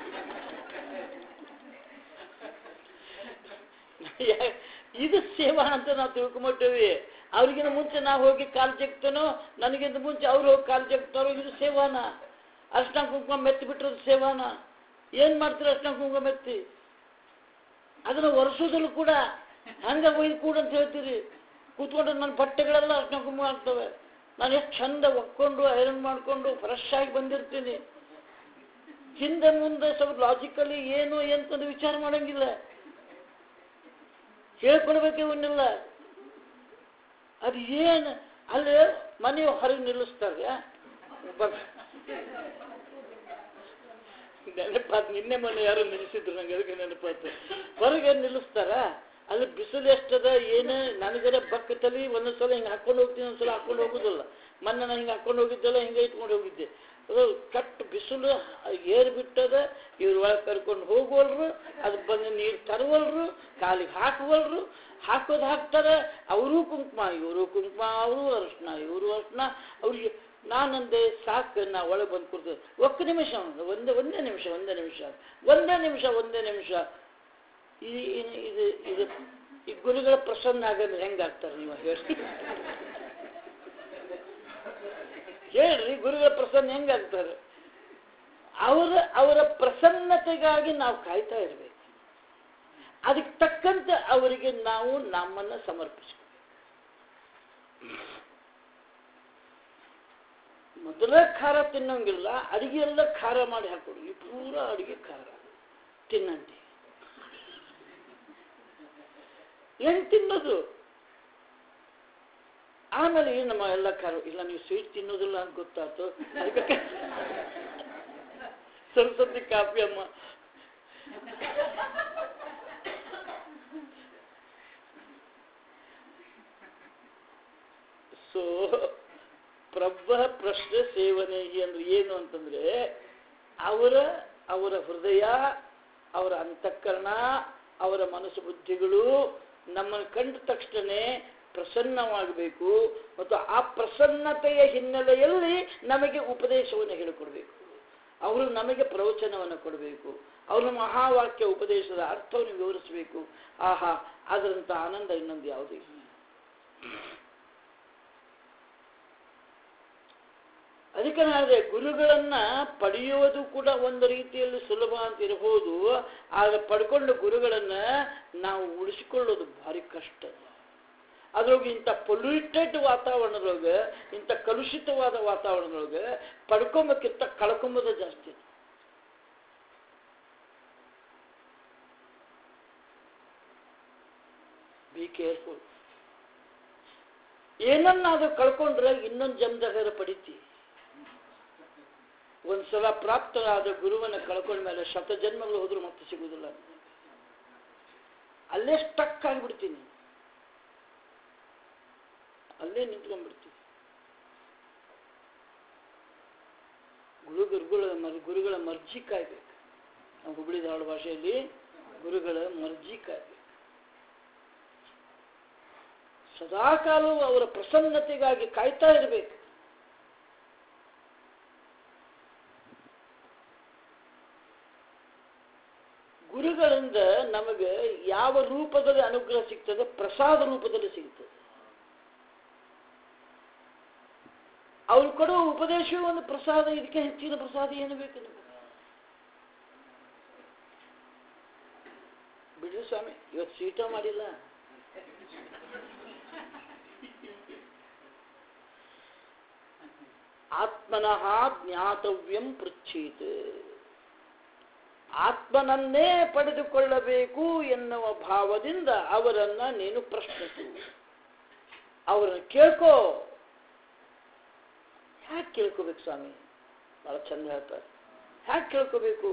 ಇದು ಸೇವಾ ಅಂತ ನಾವು ತಿಳ್ಕೊಂಬಿಟ್ಟೇವಿ ಅವ್ರಿಗಿಂತ ಮುಂಚೆ ನಾವು ಹೋಗಿ ಕಾಲು ಜಗ್ತನೋ ನನಗಿಂತ ಮುಂಚೆ ಅವ್ರು ಹೋಗಿ ಕಾಲು ಜಗ್ತಾರೋ ಇದು ಸೇವಾನ ಅರ್ಶನ ಕುಂಕುಮ ಮೆತ್ತಿ ಬಿಟ್ಟಿರೋದು ಸೇವಾನ ಏನು ಮಾಡ್ತೀರಿ ಅರ್ಶನ ಕುಂಕುಮ ಮೆತ್ತಿ ಅದನ್ನು ವರ್ಷದಲ್ಲೂ ಕೂಡ ಹಂಗೆ ಒಯ್ದು ಕೂಡ ಅಂತ ಹೇಳ್ತೀರಿ ಕೂತ್ಕೊಂಡ್ರೆ ನನ್ನ ಬಟ್ಟೆಗಳೆಲ್ಲ ಅರ್ಶನ ಕುಂಕುಮ ಆಗ್ತವೆ ನಾನು ಎಷ್ಟು ಚಂದ ಒಕ್ಕೊಂಡು ಐರನ್ ಮಾಡಿಕೊಂಡು ಫ್ರೆಶ್ ಆಗಿ ಬಂದಿರ್ತೀನಿ ಹಿಂದೆ ಮುಂದೆ ಸ್ವಲ್ಪ ಲಾಜಿಕಲಿ ಏನು ಎಂತಂದು ವಿಚಾರ ಮಾಡಂಗಿಲ್ಲ ಹೇಳ್ಕೊಡ್ಬೇಕೆ ಇವನ್ನೆಲ್ಲ ಅದು ಏನು ಅಲ್ಲಿ ಮನೆ ಹೊರಗೆ ನಿಲ್ಲಿಸ್ತಾರೆ ನೆನಪಾತ್ ನಿನ್ನೆ ಮೊನ್ನೆ ಯಾರೋ ನಿಲ್ಲಿಸಿದ್ರು ನಂಗೆ ಅದಕ್ಕೆ ನೆನಪಾತು ಹೊರಗೆ ನಿಲ್ಲಿಸ್ತಾರ ಅಲ್ಲಿ ಬಿಸಿಲು ಎಷ್ಟದ ಏನು ನನಗರ ಬಕ್ಕ ತಲಿ ಒಂದೊಂದ್ಸಲ ಹಿಂಗೆ ಹಾಕೊಂಡು ಹೋಗ್ತೀನಿ ಒಂದ್ಸಲ ಹಾಕೊಂಡು ಹೋಗುದಿಲ್ಲ ಮೊನ್ನೆ ನಾನು ಹಿಂಗೆ ಹಾಕೊಂಡು ಹೋಗಿದ್ದೆಲ್ಲ ಹಿಂಗೆ ಇಟ್ಕೊಂಡು ಹೋಗಿದ್ದೆ ಅದು ಕಟ್ಟು ಬಿಸಿಲು ಏರ್ ಬಿಟ್ಟದ ಇವ್ರ ಒಳಗೆ ಕರ್ಕೊಂಡು ಹೋಗುವಲ್ರು ಅದು ಬಂದು ನೀರು ತರುವಲ್ರು ಕಾಲಿಗೆ ಹಾಕುವಲ್ರು ಹಾಕೋದು ಹಾಕ್ತಾರೆ ಅವರು ಕುಂಕುಮ ಇವರು ಕುಂಕುಮ ಅವರು ಅರ್ಶಿನ ಇವರು ಅರ್ಶಿನ ಅವ್ರಿಗೆ ನಾನಂದೆ ಸಾಕು ನಾ ಒಳಗೆ ಬಂದು ಕೊಡ್ತೇವೆ ಒಕ್ಕ ನಿಮಿಷ ಒಂದು ಒಂದೇ ಒಂದೇ ನಿಮಿಷ ಒಂದೇ ನಿಮಿಷ ಒಂದೇ ನಿಮಿಷ ಒಂದೇ ನಿಮಿಷ ಈ ಈ- ಇದು ಇದು ಈ ಗುರುಗಳ ಪ್ರಸನ್ನ ಆಗೋದು ಹೆಂಗಾಗ್ತಾರೆ ನೀವು ಹೇಳಿ ಹೇಳ್ರಿ ಗುರುಗಳ ಪ್ರಸನ್ನ ಹೆಂಗಾಗ್ತಾರೆ ಅವರ ಅವರ ಪ್ರಸನ್ನತೆಗಾಗಿ ನಾವು ಕಾಯ್ತಾ ಇರಬೇಕು ಅದಕ್ಕೆ ತಕ್ಕಂತೆ ಅವರಿಗೆ ನಾವು ನಮ್ಮನ್ನು ಸಮರ್ಪಿಸ್ಬೇಕು ಮೊದಲೇ ಖಾರ ತಿನ್ನೋಂಗಿಲ್ಲ ಅಡಿಗೆ ಎಲ್ಲ ಖಾರ ಮಾಡಿ ಹಾಕೊಡು ಈ ಪೂರ ಅಡಿಗೆ ಖಾರ ತಿನ್ನಂತೆ ಹೆಂಗ್ ತಿನ್ನೋದು ಆಮೇಲೆ ಏನು ನಮ್ಮ ಎಲ್ಲ ಖಾರ ಇಲ್ಲ ನೀವು ಸ್ವೀಟ್ ತಿನ್ನೋದಿಲ್ಲ ಅಂತ ಗೊತ್ತಾಯ್ತು ಅದಕ್ಕೆ ಸರಸ್ವತಿ ಕಾಫಿ ಅಮ್ಮ ಸೊ ಪ್ರಭ ಪ್ರಶ್ನೆ ಸೇವನೆ ಅಂದ್ರೆ ಏನು ಅಂತಂದ್ರೆ ಅವರ ಅವರ ಹೃದಯ ಅವರ ಅಂತಃಕರಣ ಅವರ ಮನಸ್ಸು ಬುದ್ಧಿಗಳು ನಮ್ಮನ್ನು ಕಂಡ ತಕ್ಷಣ ಪ್ರಸನ್ನವಾಗಬೇಕು ಮತ್ತು ಆ ಪ್ರಸನ್ನತೆಯ ಹಿನ್ನೆಲೆಯಲ್ಲಿ ನಮಗೆ ಉಪದೇಶವನ್ನು ಹೇಳಿಕೊಡ್ಬೇಕು ಅವರು ನಮಗೆ ಪ್ರವಚನವನ್ನು ಕೊಡಬೇಕು ಅವರು ಮಹಾವಾಕ್ಯ ಉಪದೇಶದ ಅರ್ಥವನ್ನು ವಿವರಿಸಬೇಕು ಆಹಾ ಅದರಂಥ ಆನಂದ ಇನ್ನೊಂದು ಯಾವುದೂ ಇಲ್ಲ ಅದಕ್ಕೆ ನಾಳೆ ಗುರುಗಳನ್ನ ಪಡೆಯುವುದು ಕೂಡ ಒಂದು ರೀತಿಯಲ್ಲಿ ಸುಲಭ ಅಂತ ಇರಬಹುದು ಆಗ ಪಡ್ಕೊಂಡು ಗುರುಗಳನ್ನ ನಾವು ಉಳಿಸಿಕೊಳ್ಳೋದು ಭಾರಿ ಕಷ್ಟ ಅದ್ರೊಳಗೆ ಇಂಥ ಪೊಲ್ಯೂಟೆಡ್ ವಾತಾವರಣದೊಳಗೆ ಇಂಥ ಕಲುಷಿತವಾದ ವಾತಾವರಣದೊಳಗೆ ಪಡ್ಕೊಂಬಕ್ಕಿಂತ ಕಳ್ಕೊಂಬೋದೇ ಜಾಸ್ತಿ ಬಿ ಕೇರ್ಫುಲ್ ಏನನ್ನಾದ್ರೂ ಕಳ್ಕೊಂಡ್ರೆ ಇನ್ನೊಂದು ಜನ್ಮದಾಗ ಪಡಿತಿ ಒಂದ್ಸಲ ಪ್ರಾಪ್ತರಾದ ಗುರುವನ್ನ ಕಳ್ಕೊಂಡ ಮೇಲೆ ಶತ ಜನ್ಮಗಳು ಹೋದ್ರೂ ಮತ್ತೆ ಸಿಗುವುದಿಲ್ಲ ಅಲ್ಲೇ ಸ್ಟಕ್ ಆಗಿಬಿಡ್ತೀನಿ ಅಲ್ಲೇ ನಿಂತ್ಕೊಂಡ್ಬಿಡ್ತೀವಿ ಗುರು ಗುರುಗಳ ಮರ್ ಗುರುಗಳ ಮರ್ಜಿ ಕಾಯ್ಬೇಕು ನಾವು ಹುಬ್ಳಿ ಧಾರವಾಡ ಭಾಷೆಯಲ್ಲಿ ಗುರುಗಳ ಮರ್ಜಿ ಕಾಯ್ಬೇಕು ಸದಾಕಾಲವೂ ಅವರ ಪ್ರಸನ್ನತೆಗಾಗಿ ಕಾಯ್ತಾ ಇರಬೇಕು ಗುರುಗಳಿಂದ ನಮಗೆ ಯಾವ ರೂಪದಲ್ಲಿ ಅನುಗ್ರಹ ಸಿಗ್ತದೆ ಪ್ರಸಾದ ರೂಪದಲ್ಲಿ ಸಿಗ್ತದೆ ಅವ್ರು ಕೊಡುವ ಉಪದೇಶವೂ ಒಂದು ಪ್ರಸಾದ ಇದಕ್ಕೆ ಹೆಚ್ಚಿನ ಪ್ರಸಾದ ಏನು ಬೇಕು ನಿಮಗೆ ಬಿಡ್ರಿ ಸ್ವಾಮಿ ಇವತ್ತು ಸೀಟ ಮಾಡಿಲ್ಲ ಆತ್ಮನಃ ಜ್ಞಾತವ್ಯಂ ಪೃಚ್ಛೀತ್ ಆತ್ಮನನ್ನೇ ಪಡೆದುಕೊಳ್ಳಬೇಕು ಎನ್ನುವ ಭಾವದಿಂದ ಅವರನ್ನ ನೀನು ಪ್ರಶ್ನಿಸು ಅವರನ್ನು ಕೇಳ್ಕೋ ಹ್ಯಾಕೆ ಕೇಳ್ಕೋಬೇಕು ಸ್ವಾಮಿ ಬಹಳ ಚಂದ ಹೇಳ್ತಾರೆ ಹ್ಯಾಕೆ ಕೇಳ್ಕೋಬೇಕು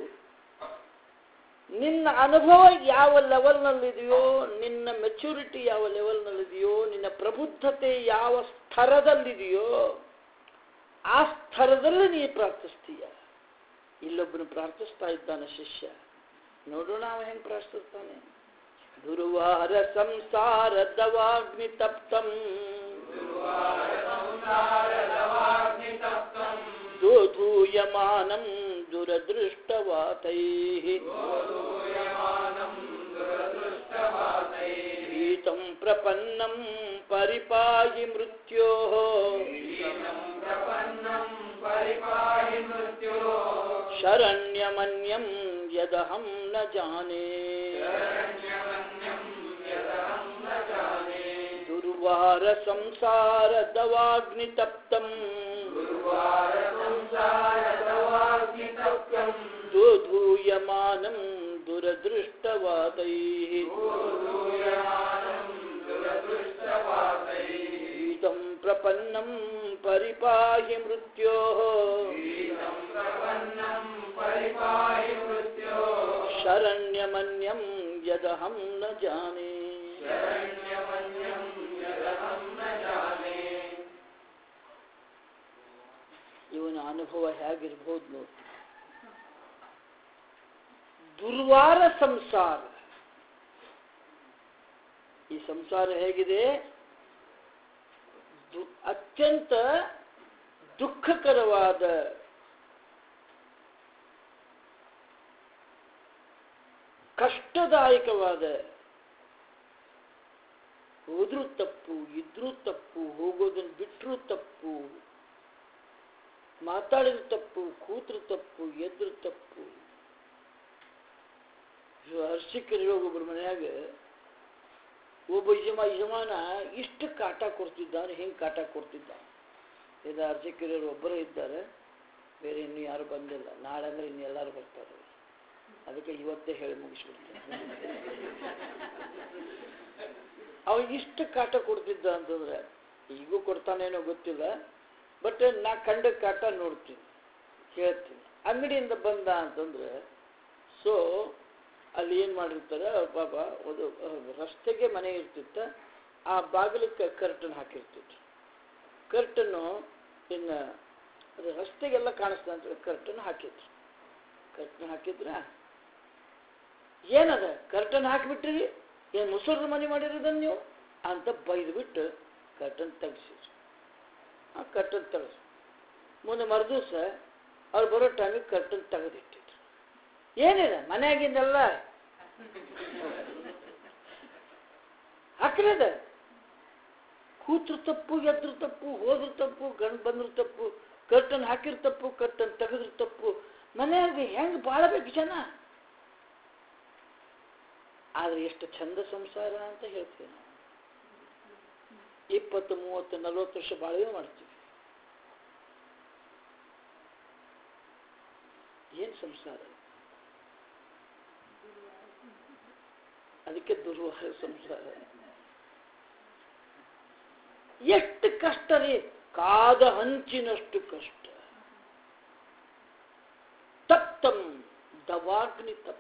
ನಿನ್ನ ಅನುಭವ ಯಾವ ಲೆವೆಲ್ನಲ್ಲಿದೆಯೋ ನಿನ್ನ ಮೆಚುರಿಟಿ ಯಾವ ಲೆವೆಲ್ನಲ್ಲಿದೆಯೋ ನಿನ್ನ ಪ್ರಬುದ್ಧತೆ ಯಾವ ಸ್ತರದಲ್ಲಿದೆಯೋ ಆ ಸ್ತರದಲ್ಲಿ ನೀ ಪ್ರಾರ್ಥಿಸ್ತೀಯ ಇಲ್ಲೊಬ್ಬನು ಪ್ರಾರ್ಥಿಸ್ತಾ ಇದ್ದಾನೆ ಶಿಷ್ಯ ನೋಡೋಣ ಅವ ಹೆಂಗ್ ಪ್ರಾರ್ಥಿಸ್ತಾನೆ ಗುರುವಾರ ಸಂಸಾರದವಾಗ್ನಿ ತಪ್ತಂ ದೋಧೂಯಮಾನಂ ದುರದೃಷ್ಟವಾತೈ ಭೀತಂ ಪ್ರಪನ್ನಂ ಪರಿಪಾಹಿ ಮೃತ್ಯೋ ಶರಣ್ಯಮನ್ಯಂ ಯದಹಂ ನ ಜಾನೆ ದುರ್ವಾರ ಸಂಸಾರ ದವಾಗ್ನಿ ತಪ್ತಂ ದೋಧೂಯಮಾನಂ ದುರದೃಷ್ಟವಾದೈ ಗೀತಂ ಪ್ರಪನ್ನಂ ಪರಿಪಾಹಿ ಮೃತ್ಯೋ ಶರಣ್ಯಮನ್ಯಂ ಯದಹಂ ನ ಜಾನೆ ಇವನ ಅನುಭವ ಹೇಗಿರ್ಬೋದು ನೋಡಿ ದುರ್ವಾರ ಸಂಸಾರ ಈ ಸಂಸಾರ ಹೇಗಿದೆ ದು- ಅತ್ಯಂತ ದುಃಖಕರವಾದ ಕಷ್ಟದಾಯಕವಾದ ಹೋದ್ರೂ ತಪ್ಪು ಇದ್ರೂ ತಪ್ಪು ಹೋಗೋದನ್ನು ಬಿಟ್ಟರೂ ತಪ್ಪು ಮಾತಾಡಿದ್ರು ತಪ್ಪು ಕೂತ್ರು ತಪ್ಪು ಎದ್ರು ತಪ್ಪು ಹರ್ಷಿಕರು ಒಬ್ಬರ ಮನ್ಯಾಗ ಒಬ್ಬ ಯಜಮಾ ಯಜಮಾನ ಇಷ್ಟು ಕಾಟ ಕೊಡ್ತಿದ್ದಾನೆ ಹೆಂಗೆ ಕಾಟ ಕೊಡ್ತಿದ್ದ ಇದು ಅರ್ಚಕರು ಒಬ್ಬರೇ ಇದ್ದಾರೆ ಬೇರೆ ಇನ್ನು ಯಾರು ಬಂದಿಲ್ಲ ನಾಳೆ ಅಂದ್ರೆ ಇನ್ನು ಎಲ್ಲರೂ ಬರ್ತಾರೆ ಅದಕ್ಕೆ ಇವತ್ತೇ ಹೇಳಿ ಮುಗಿಸ್ಬಿಡ್ತೇನೆ ಅವ ಇಷ್ಟು ಕಾಟ ಕೊಡ್ತಿದ್ದ ಅಂತಂದ್ರೆ ಈಗೂ ಕೊಡ್ತಾನೇನೋ ಗೊತ್ತಿಲ್ಲ ಬಟ್ ನಾ ಕಂಡ ಕಾಟ ನೋಡ್ತೀನಿ ಹೇಳ್ತೀನಿ ಅಂಗಡಿಯಿಂದ ಬಂದ ಅಂತಂದ್ರೆ ಸೊ ಅಲ್ಲಿ ಏನು ಮಾಡಿರ್ತಾರೆ ಅವ್ರ ಪಾಪ ಒಂದು ಅಹ್, ರಸ್ತೆಗೆ ಮನೆ ಇರ್ತಿತ್ತ ಆ ಬಾಗಿಲಕ್ಕೆ ಕರ್ಟನ್ ಹಾಕಿರ್ತಿತ್ತು ಕರ್ಟನ್ನು ಇನ್ನು ಅದು ರಸ್ತೆಗೆಲ್ಲ ಕಾಣಿಸ್ತಾ ಅಂತ ಕರ್ಟನ್ ಹಾಕಿದ್ರು ಕರ್ಟನ್ ಹಾಕಿದ್ರ ಏನದ ಕರ್ಟನ್ ಹಾಕಿಬಿಟ್ರಿ ಏನು ಮುಸುರ್ದು ಮನೆ ಮಾಡಿರೋದನ್ನ ನೀವು ಅಂತ ಬೈದ್ಬಿಟ್ಟು ಕರ್ಟನ್ ತೆಗ್ಸಿದ್ರು ಆ ಕರ್ಟನ್ ತೆಗೆದ್ರು ಮುಂದೆ ಮರುದಿವ್ಸ ಅವ್ರು ಬರೋ ಟೈಮಿಗೆ ಕರ್ಟನ್ ತೆಗೆದಿಟ್ಟಿದ್ರು ಏನಿದೆ ಮನೆಯಾಗಿಂದೆಲ್ಲ ಹಾಕ್ರದ ಕೂತ್ರ ತಪ್ಪು ಎದ್ರ ತಪ್ಪು ಹೋದ್ರ ತಪ್ಪು ಗಂಡು ಬಂದ್ರ ತಪ್ಪು ಕರ್ಟನ್ ಹಾಕಿರ್ ತಪ್ಪು ಕರ್ಟನ್ ತೆಗೆದ್ರ ತಪ್ಪು ಮನೆಯಾಗ ಹೆಂಗ್ ಬಾಳಬೇಕು ಜನ ಆದ್ರೆ ಎಷ್ಟು ಚಂದ ಸಂಸಾರ ಅಂತ ಹೇಳ್ತೀವಿ ನಾವು ಇಪ್ಪತ್ತು ಮೂವತ್ತು ನಲವತ್ತು ವರ್ಷ ಬಾಳ್ವೆ ಮಾಡ್ತೀವಿ ಏನ್ ಸಂಸಾರ ಅದಕ್ಕೆ ದುರ್ವಾರ ಸಂಸಾರ ಎಷ್ಟು ಕಷ್ಟ ರೀ ಕಾದ ಹಂಚಿನಷ್ಟು ಕಷ್ಟ ತಪ್ತಂ ದವಾಗ್ನಿ ತಪ್ತ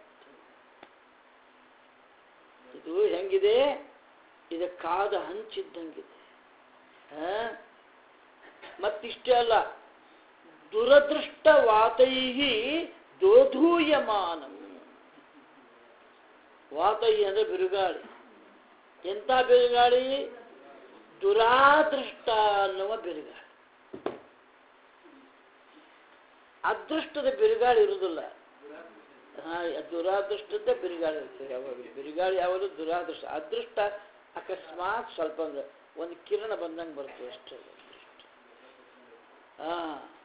ಇದು ಹೆಂಗಿದೆ ಇದು ಕಾದ ಹಂಚಿದ್ದಂಗಿದೆ ಆ? ಮತ್ತಿಷ್ಟೇ ಅಲ್ಲ ದುರದೃಷ್ಟವಾತೈ ದೋಧೂಯಮಾನಂ ವಾತೈ ಅಂದ್ರೆ ಬಿರುಗಾಳಿ ಎಂಥ ಬಿರುಗಾಳಿ ದುರಾದೃಷ್ಟ ಅನ್ನುವ ಬಿರುಗಾಳಿ ಅದೃಷ್ಟದ ಬಿರುಗಾಳಿ ಇರುವುದಿಲ್ಲ ಹಾ ದುರಾದೃಷ್ಟದ ಬಿರುಗಾಳಿ ಇರ್ತದೆ ಯಾವಾಗ ಬಿರುಗಾಳಿ ಯಾವುದು ದುರಾದೃಷ್ಟ ಅದೃಷ್ಟ ಅಕಸ್ಮಾತ್ ಸ್ವಲ್ಪ ಒಂದು ಒಂದು ಕಿರಣ ಬಂದಂಗೆ ಬರ್ತದೆ ಅಷ್ಟೇ ಹಾ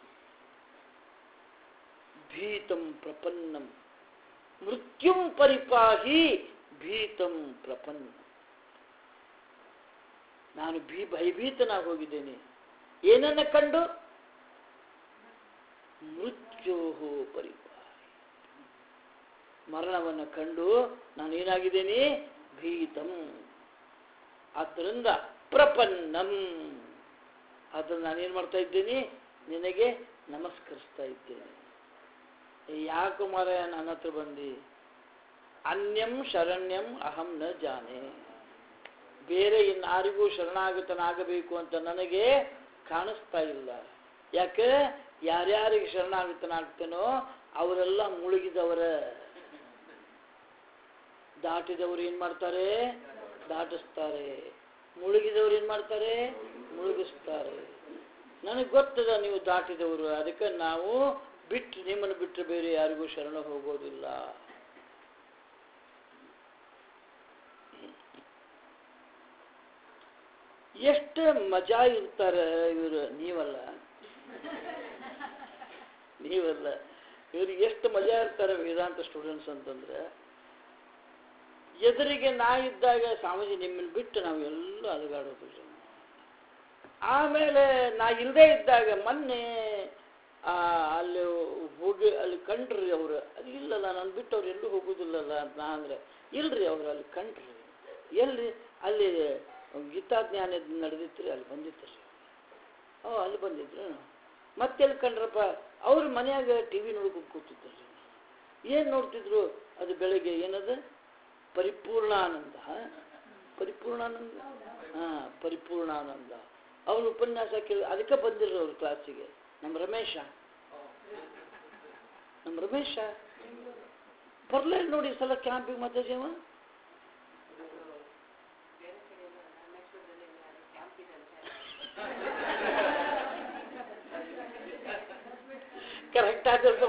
ಭೀತಂ ಪ್ರಪನ್ನಂ ಮೃತ್ಯುಂ ಪರಿಪಾಹಿ ಭೀತಂ ಪ್ರಪನ್ನ ನಾನು ಭೀ ಭಯಭೀತನಾಗಿ ಹೋಗಿದ್ದೇನೆ ಏನನ್ನ ಕಂಡು ಮೃತ್ಯೋ ಪರಿಪಾಹಿ ಮರಣವನ್ನು ಕಂಡು ನಾನು ಏನಾಗಿದ್ದೇನೆ ಭೀತಂ ಆದ್ದರಿಂದ ಪ್ರಪನ್ನಂ ಅದನ್ನು ನಾನೇನು ಮಾಡ್ತಾ ಇದ್ದೇನೆ ನಿನಗೆ ನಮಸ್ಕರಿಸ್ತಾ ಇದ್ದೇನೆ ಯಾಕೆ ಮಾರಾಯ ನನ್ನ ಹತ್ರ ಬಂದಿ ಅನ್ಯಂ ಶರಣ್ಯಂ ಅಹಂ ನ ಜಾನೆ ಬೇರೆ ಇನ್ನಾರಿಗೂ ಶರಣಾಗತನಾಗಬೇಕು ಅಂತ ನನಗೆ ಕಾಣಿಸ್ತಾ ಇಲ್ಲ ಯಾಕೆ ಯಾರ್ಯಾರಿಗೆ ಶರಣಾಗತನಾಗ್ತೇನೋ ಅವರೆಲ್ಲ ಮುಳುಗಿದವರ ದಾಟಿದವರು ಏನ್ ಮಾಡ್ತಾರೆ ದಾಟಿಸ್ತಾರೆ ಮುಳುಗಿದವರು ಏನ್ ಮಾಡ್ತಾರೆ ಮುಳುಗಿಸ್ತಾರೆ ನನಗೆ ಗೊತ್ತದ ನೀವು ದಾಟಿದವರು ಅದಕ್ಕೆ ನಾವು ಬಿಟ್ಟು ನಿಮ್ಮನ್ನು ಬಿಟ್ಟರೆ ಬೇರೆ ಯಾರಿಗೂ ಶರಣ ಹೋಗೋದಿಲ್ಲ ಎಷ್ಟು ಮಜಾ ಇರ್ತಾರೆ ಇವರು ನೀವಲ್ಲ ನೀವಲ್ಲ ಇವ್ರಿಗೆ ಎಷ್ಟು ಮಜಾ ಇರ್ತಾರೆ ವೇದಾಂತ ಸ್ಟೂಡೆಂಟ್ಸ್ ಅಂತಂದ್ರೆ ಎದುರಿಗೆ ನಾ ಇದ್ದಾಗ ಸ್ವಾಮೀಜಿ ನಿಮ್ಮನ್ನು ಬಿಟ್ಟು ನಾವು ಎಲ್ಲ ಅಲಗಾಡೋದು ಜನ. ಆಮೇಲೆ ನಾ ಇಲ್ಲದೆ ಇದ್ದಾಗ ಮೊನ್ನೆ ಆ, ಅಲ್ಲಿ ಹೋಗಿ ಅಲ್ಲಿ ಕಂಡ್ರಿ ಅವರು ಅದು ಇಲ್ಲಲ್ಲ ನಾನು ಬಿಟ್ಟು ಅವ್ರು ಎಲ್ಲೂ ಹೋಗೋದಿಲ್ಲಲ್ಲ ಅಂತ ನಾ ಅಂದ್ರೆ ಇಲ್ರಿ ಅವ್ರು ಅಲ್ಲಿ ಕಂಡ್ರಿ ಎಲ್ಲಿ ಅಲ್ಲಿ ಗೀತಾಜ್ಞಾನ ನಡೆದಿತ್ತು ಅಲ್ಲಿ ಬಂದಿತ್ತು ರೀ ಓ ಅಲ್ಲಿ ಬಂದಿದ್ರು ಮತ್ತೆಲ್ಲಿ ಕಂಡ್ರಪ್ಪ ಅವ್ರ ಮನ್ಯಾಗ ಟಿ ವಿ ನೋಡ್ಕೊಂಡು ಕೂತಿದ್ರು ಏನು ನೋಡ್ತಿದ್ರು ಅದು ಬೆಳಗ್ಗೆ ಏನದು ಪರಿಪೂರ್ಣಾನಂದ ಪರಿಪೂರ್ಣಾನಂದ ಹಾಂ ಪರಿಪೂರ್ಣಾನಂದ ಅವ್ರ ಉಪನ್ಯಾಸ ಕೇಳಿ ಅದಕ್ಕೆ ಬಂದಿರೋ ಅವ್ರ ಕ್ಲಾಸಿಗೆ ನಮ್ಮ ರಮೇಶ ನಮ್ಮ ರಮೇಶ ಬರ್ಲೇ ನೋಡಿ ಈ ಸಲ ಕ್ಯಾಂಪಿಗೆ ಮತ್ತೆ ಜೀವ ಕರೆಕ್ಟ್ ಆದ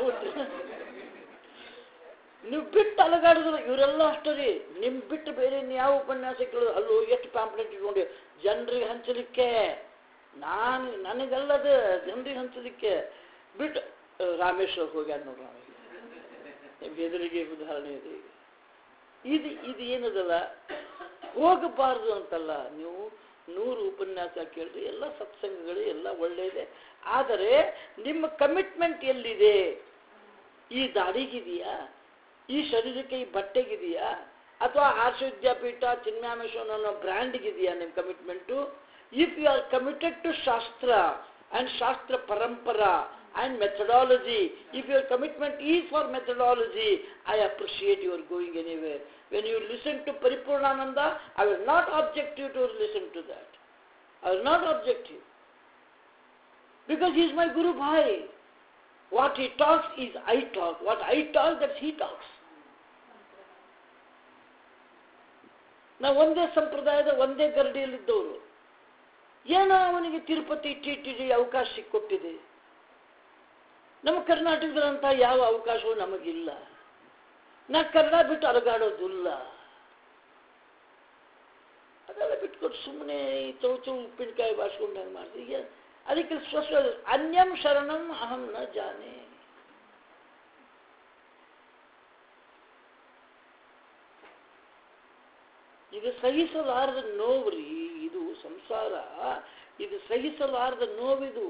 ನೀವು ಬಿಟ್ಟು ಅಲಗಾಡಿದ್ರು ಇವರೆಲ್ಲ ಅಷ್ಟೇ ರೀ ನಿಮ್ ಬಿಟ್ಟು ಬೇರೆ ಯಾವ ಉಪನ್ಯಾಸ ಕೇಳೋದು ಅಲ್ಲೂ ಎಷ್ಟು ಪ್ಯಾಂಪ್ಲೆಟ್ ಇಟ್ಕೊಂಡು ಜನರಿಗೆ ಹಂಚಲಿಕ್ಕೆ ನಾನು ನನಗಲ್ಲದ ಜನರಿಗೆ ಹಂಚಲಿಕ್ಕೆ ಬಿಟ್ಟು ಆ, ರಾಮೇಶ್ವರ ಹೋಗ್ಯಾರ ನೋಡ್ರಿ ರಾಮೇಶ್ವರ ಎದುರಿಗೆ ಉದಾಹರಣೆ ಇದೆ ಈಗ. ಇದು ಇದು ಏನದಲ್ಲ ಹೋಗಬಾರ್ದು ಅಂತಲ್ಲ ನೀವು ನೂರು ಉಪನ್ಯಾಸ ಕೇಳಿದ್ರೆ ಎಲ್ಲ ಸತ್ಸಂಗಗಳು ಎಲ್ಲ ಒಳ್ಳೆಯದೆ ಆದರೆ ನಿಮ್ಮ ಕಮಿಟ್ಮೆಂಟ್ ಎಲ್ಲಿದೆ ಈ ದಾಡಿಗಿದೆಯಾ ಈ ಶರೀರಕ್ಕೆ ಈ ಬಟ್ಟೆಗಿದೆಯಾ ಅಥವಾ ಆರ್ಷ ವಿದ್ಯಾಪೀಠ ಚಿನ್ಮ್ಯಾಮೇಶ್ವರ ಅನ್ನೋ ಬ್ರ್ಯಾಂಡ್ಗಿದೆಯಾ ನಿಮ್ಮ commitment if you are committed to ಶಾಸ್ತ್ರ ಆ್ಯಂಡ್ ಶಾಸ್ತ್ರ ಪರಂಪರಾ and methodology if your commitment is for methodology I appreciate your going anywhere when you listen to Paripoornananda I will not objective to listen to that I will not objective because he is my Guru Bhai. What he talks is I talk. What I talk, that's he talks. ನಾವು ಒಂದೇ ಸಂಪ್ರದಾಯದ ಒಂದೇ ಗರಡಿಯಲ್ಲಿದ್ದವರು ಏನೋ ಅವನಿಗೆ Tirupati T T D ಅವಕಾಶ ಸಿಕ್ಕೊಟ್ಟಿದೆ ನಮ್ಮ ಕರ್ನಾಟಕದಂಥ ಯಾವ ಅವಕಾಶವೂ ನಮಗಿಲ್ಲ ನಾ ಕನ್ನಡ ಬಿಟ್ಟು ಅಲಗಾಡೋದಿಲ್ಲ ಅದೆಲ್ಲ ಬಿಟ್ಕೊಟ್ಟು ಸುಮ್ಮನೆ ಈ ಚೌಚು ಉಪ್ಪಿನಕಾಯಿ ಬಾಸ್ಕೊಂಡಂಗೆ ಮಾಡಿದೆ ಈಗ ಅದಕ್ಕೆ ಸ್ವಸ್ವ ಅನ್ಯಂ ಶರಣಂ ಅಹಂ ನ ಜಾನೆ ಇದು ಸಹಿಸಲಾರದ ನೋವ್ರಿ ಇದು ಸಂಸಾರ ಇದು ಸಹಿಸಲಾರದ ನೋವಿದು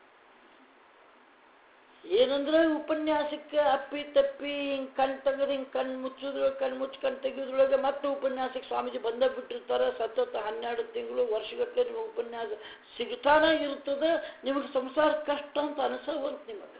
ಏನಂದ್ರೆ ಉಪನ್ಯಾಸಕ್ಕೆ ಅಪ್ಪಿ ತಪ್ಪಿ ಹಿಂಗ್ ಕಣ್ ತೆಗೆದು ಹಿಂಗ್ ಕಣ್ ಮುಚ್ಚಿದ್ರು ಕಣ್ ಮುಚ್ಚಿ ಕಣ್ ತೆಗೆದ್ರೊಳಗೆ ಮತ್ತೆ ಉಪನ್ಯಾಸಕ್ಕೆ ಸ್ವಾಮೀಜಿ ಬಂದ ಬಿಟ್ಟಿರ್ತಾರೆ ಸತತ ಹನ್ನೆರಡು ತಿಂಗಳು ವರ್ಷಗಟ್ಟಲೆ ನಿಮಗೆ ಉಪನ್ಯಾಸ ಸಿಗ್ತಾನೆ ಇರ್ತದೆ ನಿಮಗೆ ಸಂಸಾರ ಕಷ್ಟ ಅಂತ ಅನಿಸೋವಂತ ನಿಮಗೆ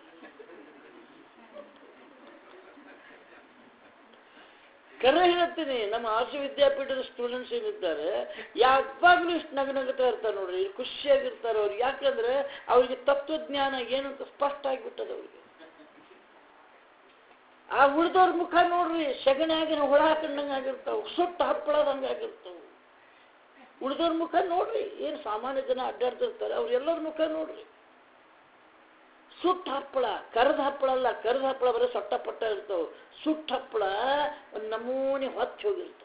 ಕರೆ ಹೇಳ್ತೀನಿ ನಮ್ಮ ಆರ್ಷ ವಿದ್ಯಾಪೀಠದ ಸ್ಟೂಡೆಂಟ್ಸ್ ಏನಿದ್ದಾರೆ ಯಾವಾಗಲೂ ಇಷ್ಟು ನಗನಗುತ್ತಾ ಇರ್ತಾರೆ ನೋಡ್ರಿ ಖುಷಿಯಾಗಿರ್ತಾರೆ ಅವ್ರು ಯಾಕಂದ್ರೆ ಅವ್ರಿಗೆ ತತ್ವಜ್ಞಾನ ಏನು ಅಂತ ಸ್ಪಷ್ಟ ಆಗಿಬಿಟ್ಟದ ಅವ್ರಿಗೆ ಆ ಉಳಿದವ್ರ ಮುಖ ನೋಡ್ರಿ ಸಗಣಿಯಾಗಿನ ಹುಳ ಹಾಕೊಂಡಂಗೆ ಆಗಿರ್ತಾವ ಸುಟ್ಟು ಹಪ್ಪಳದಂಗೆ ಆಗಿರ್ತಾವ ಉಳಿದವ್ರ ಮುಖ ನೋಡ್ರಿ ಏನು ಸಾಮಾನ್ಯ ಜನ ಅಡ್ಡಾಡ್ತಿರ್ತಾರೆ ಅವ್ರೆಲ್ಲರ ಮುಖ ನೋಡ್ರಿ ಸುಟ್ಟ ಹಪ್ಪಳ ಕರ್ದ ಹಪ್ಪಳ ಅಲ್ಲ ಕರ್ದ ಹಪ್ಪಳ ಬರೀ ಸೊಟ್ಟ ಪಟ್ಟ ಇರ್ತಾವ ಸುಟ್ಟ ಹಪ್ಪಳ ಒಂದು ನಮೂನಿ ಹೊತ್ತು ಹೋಗಿರ್ತಾವ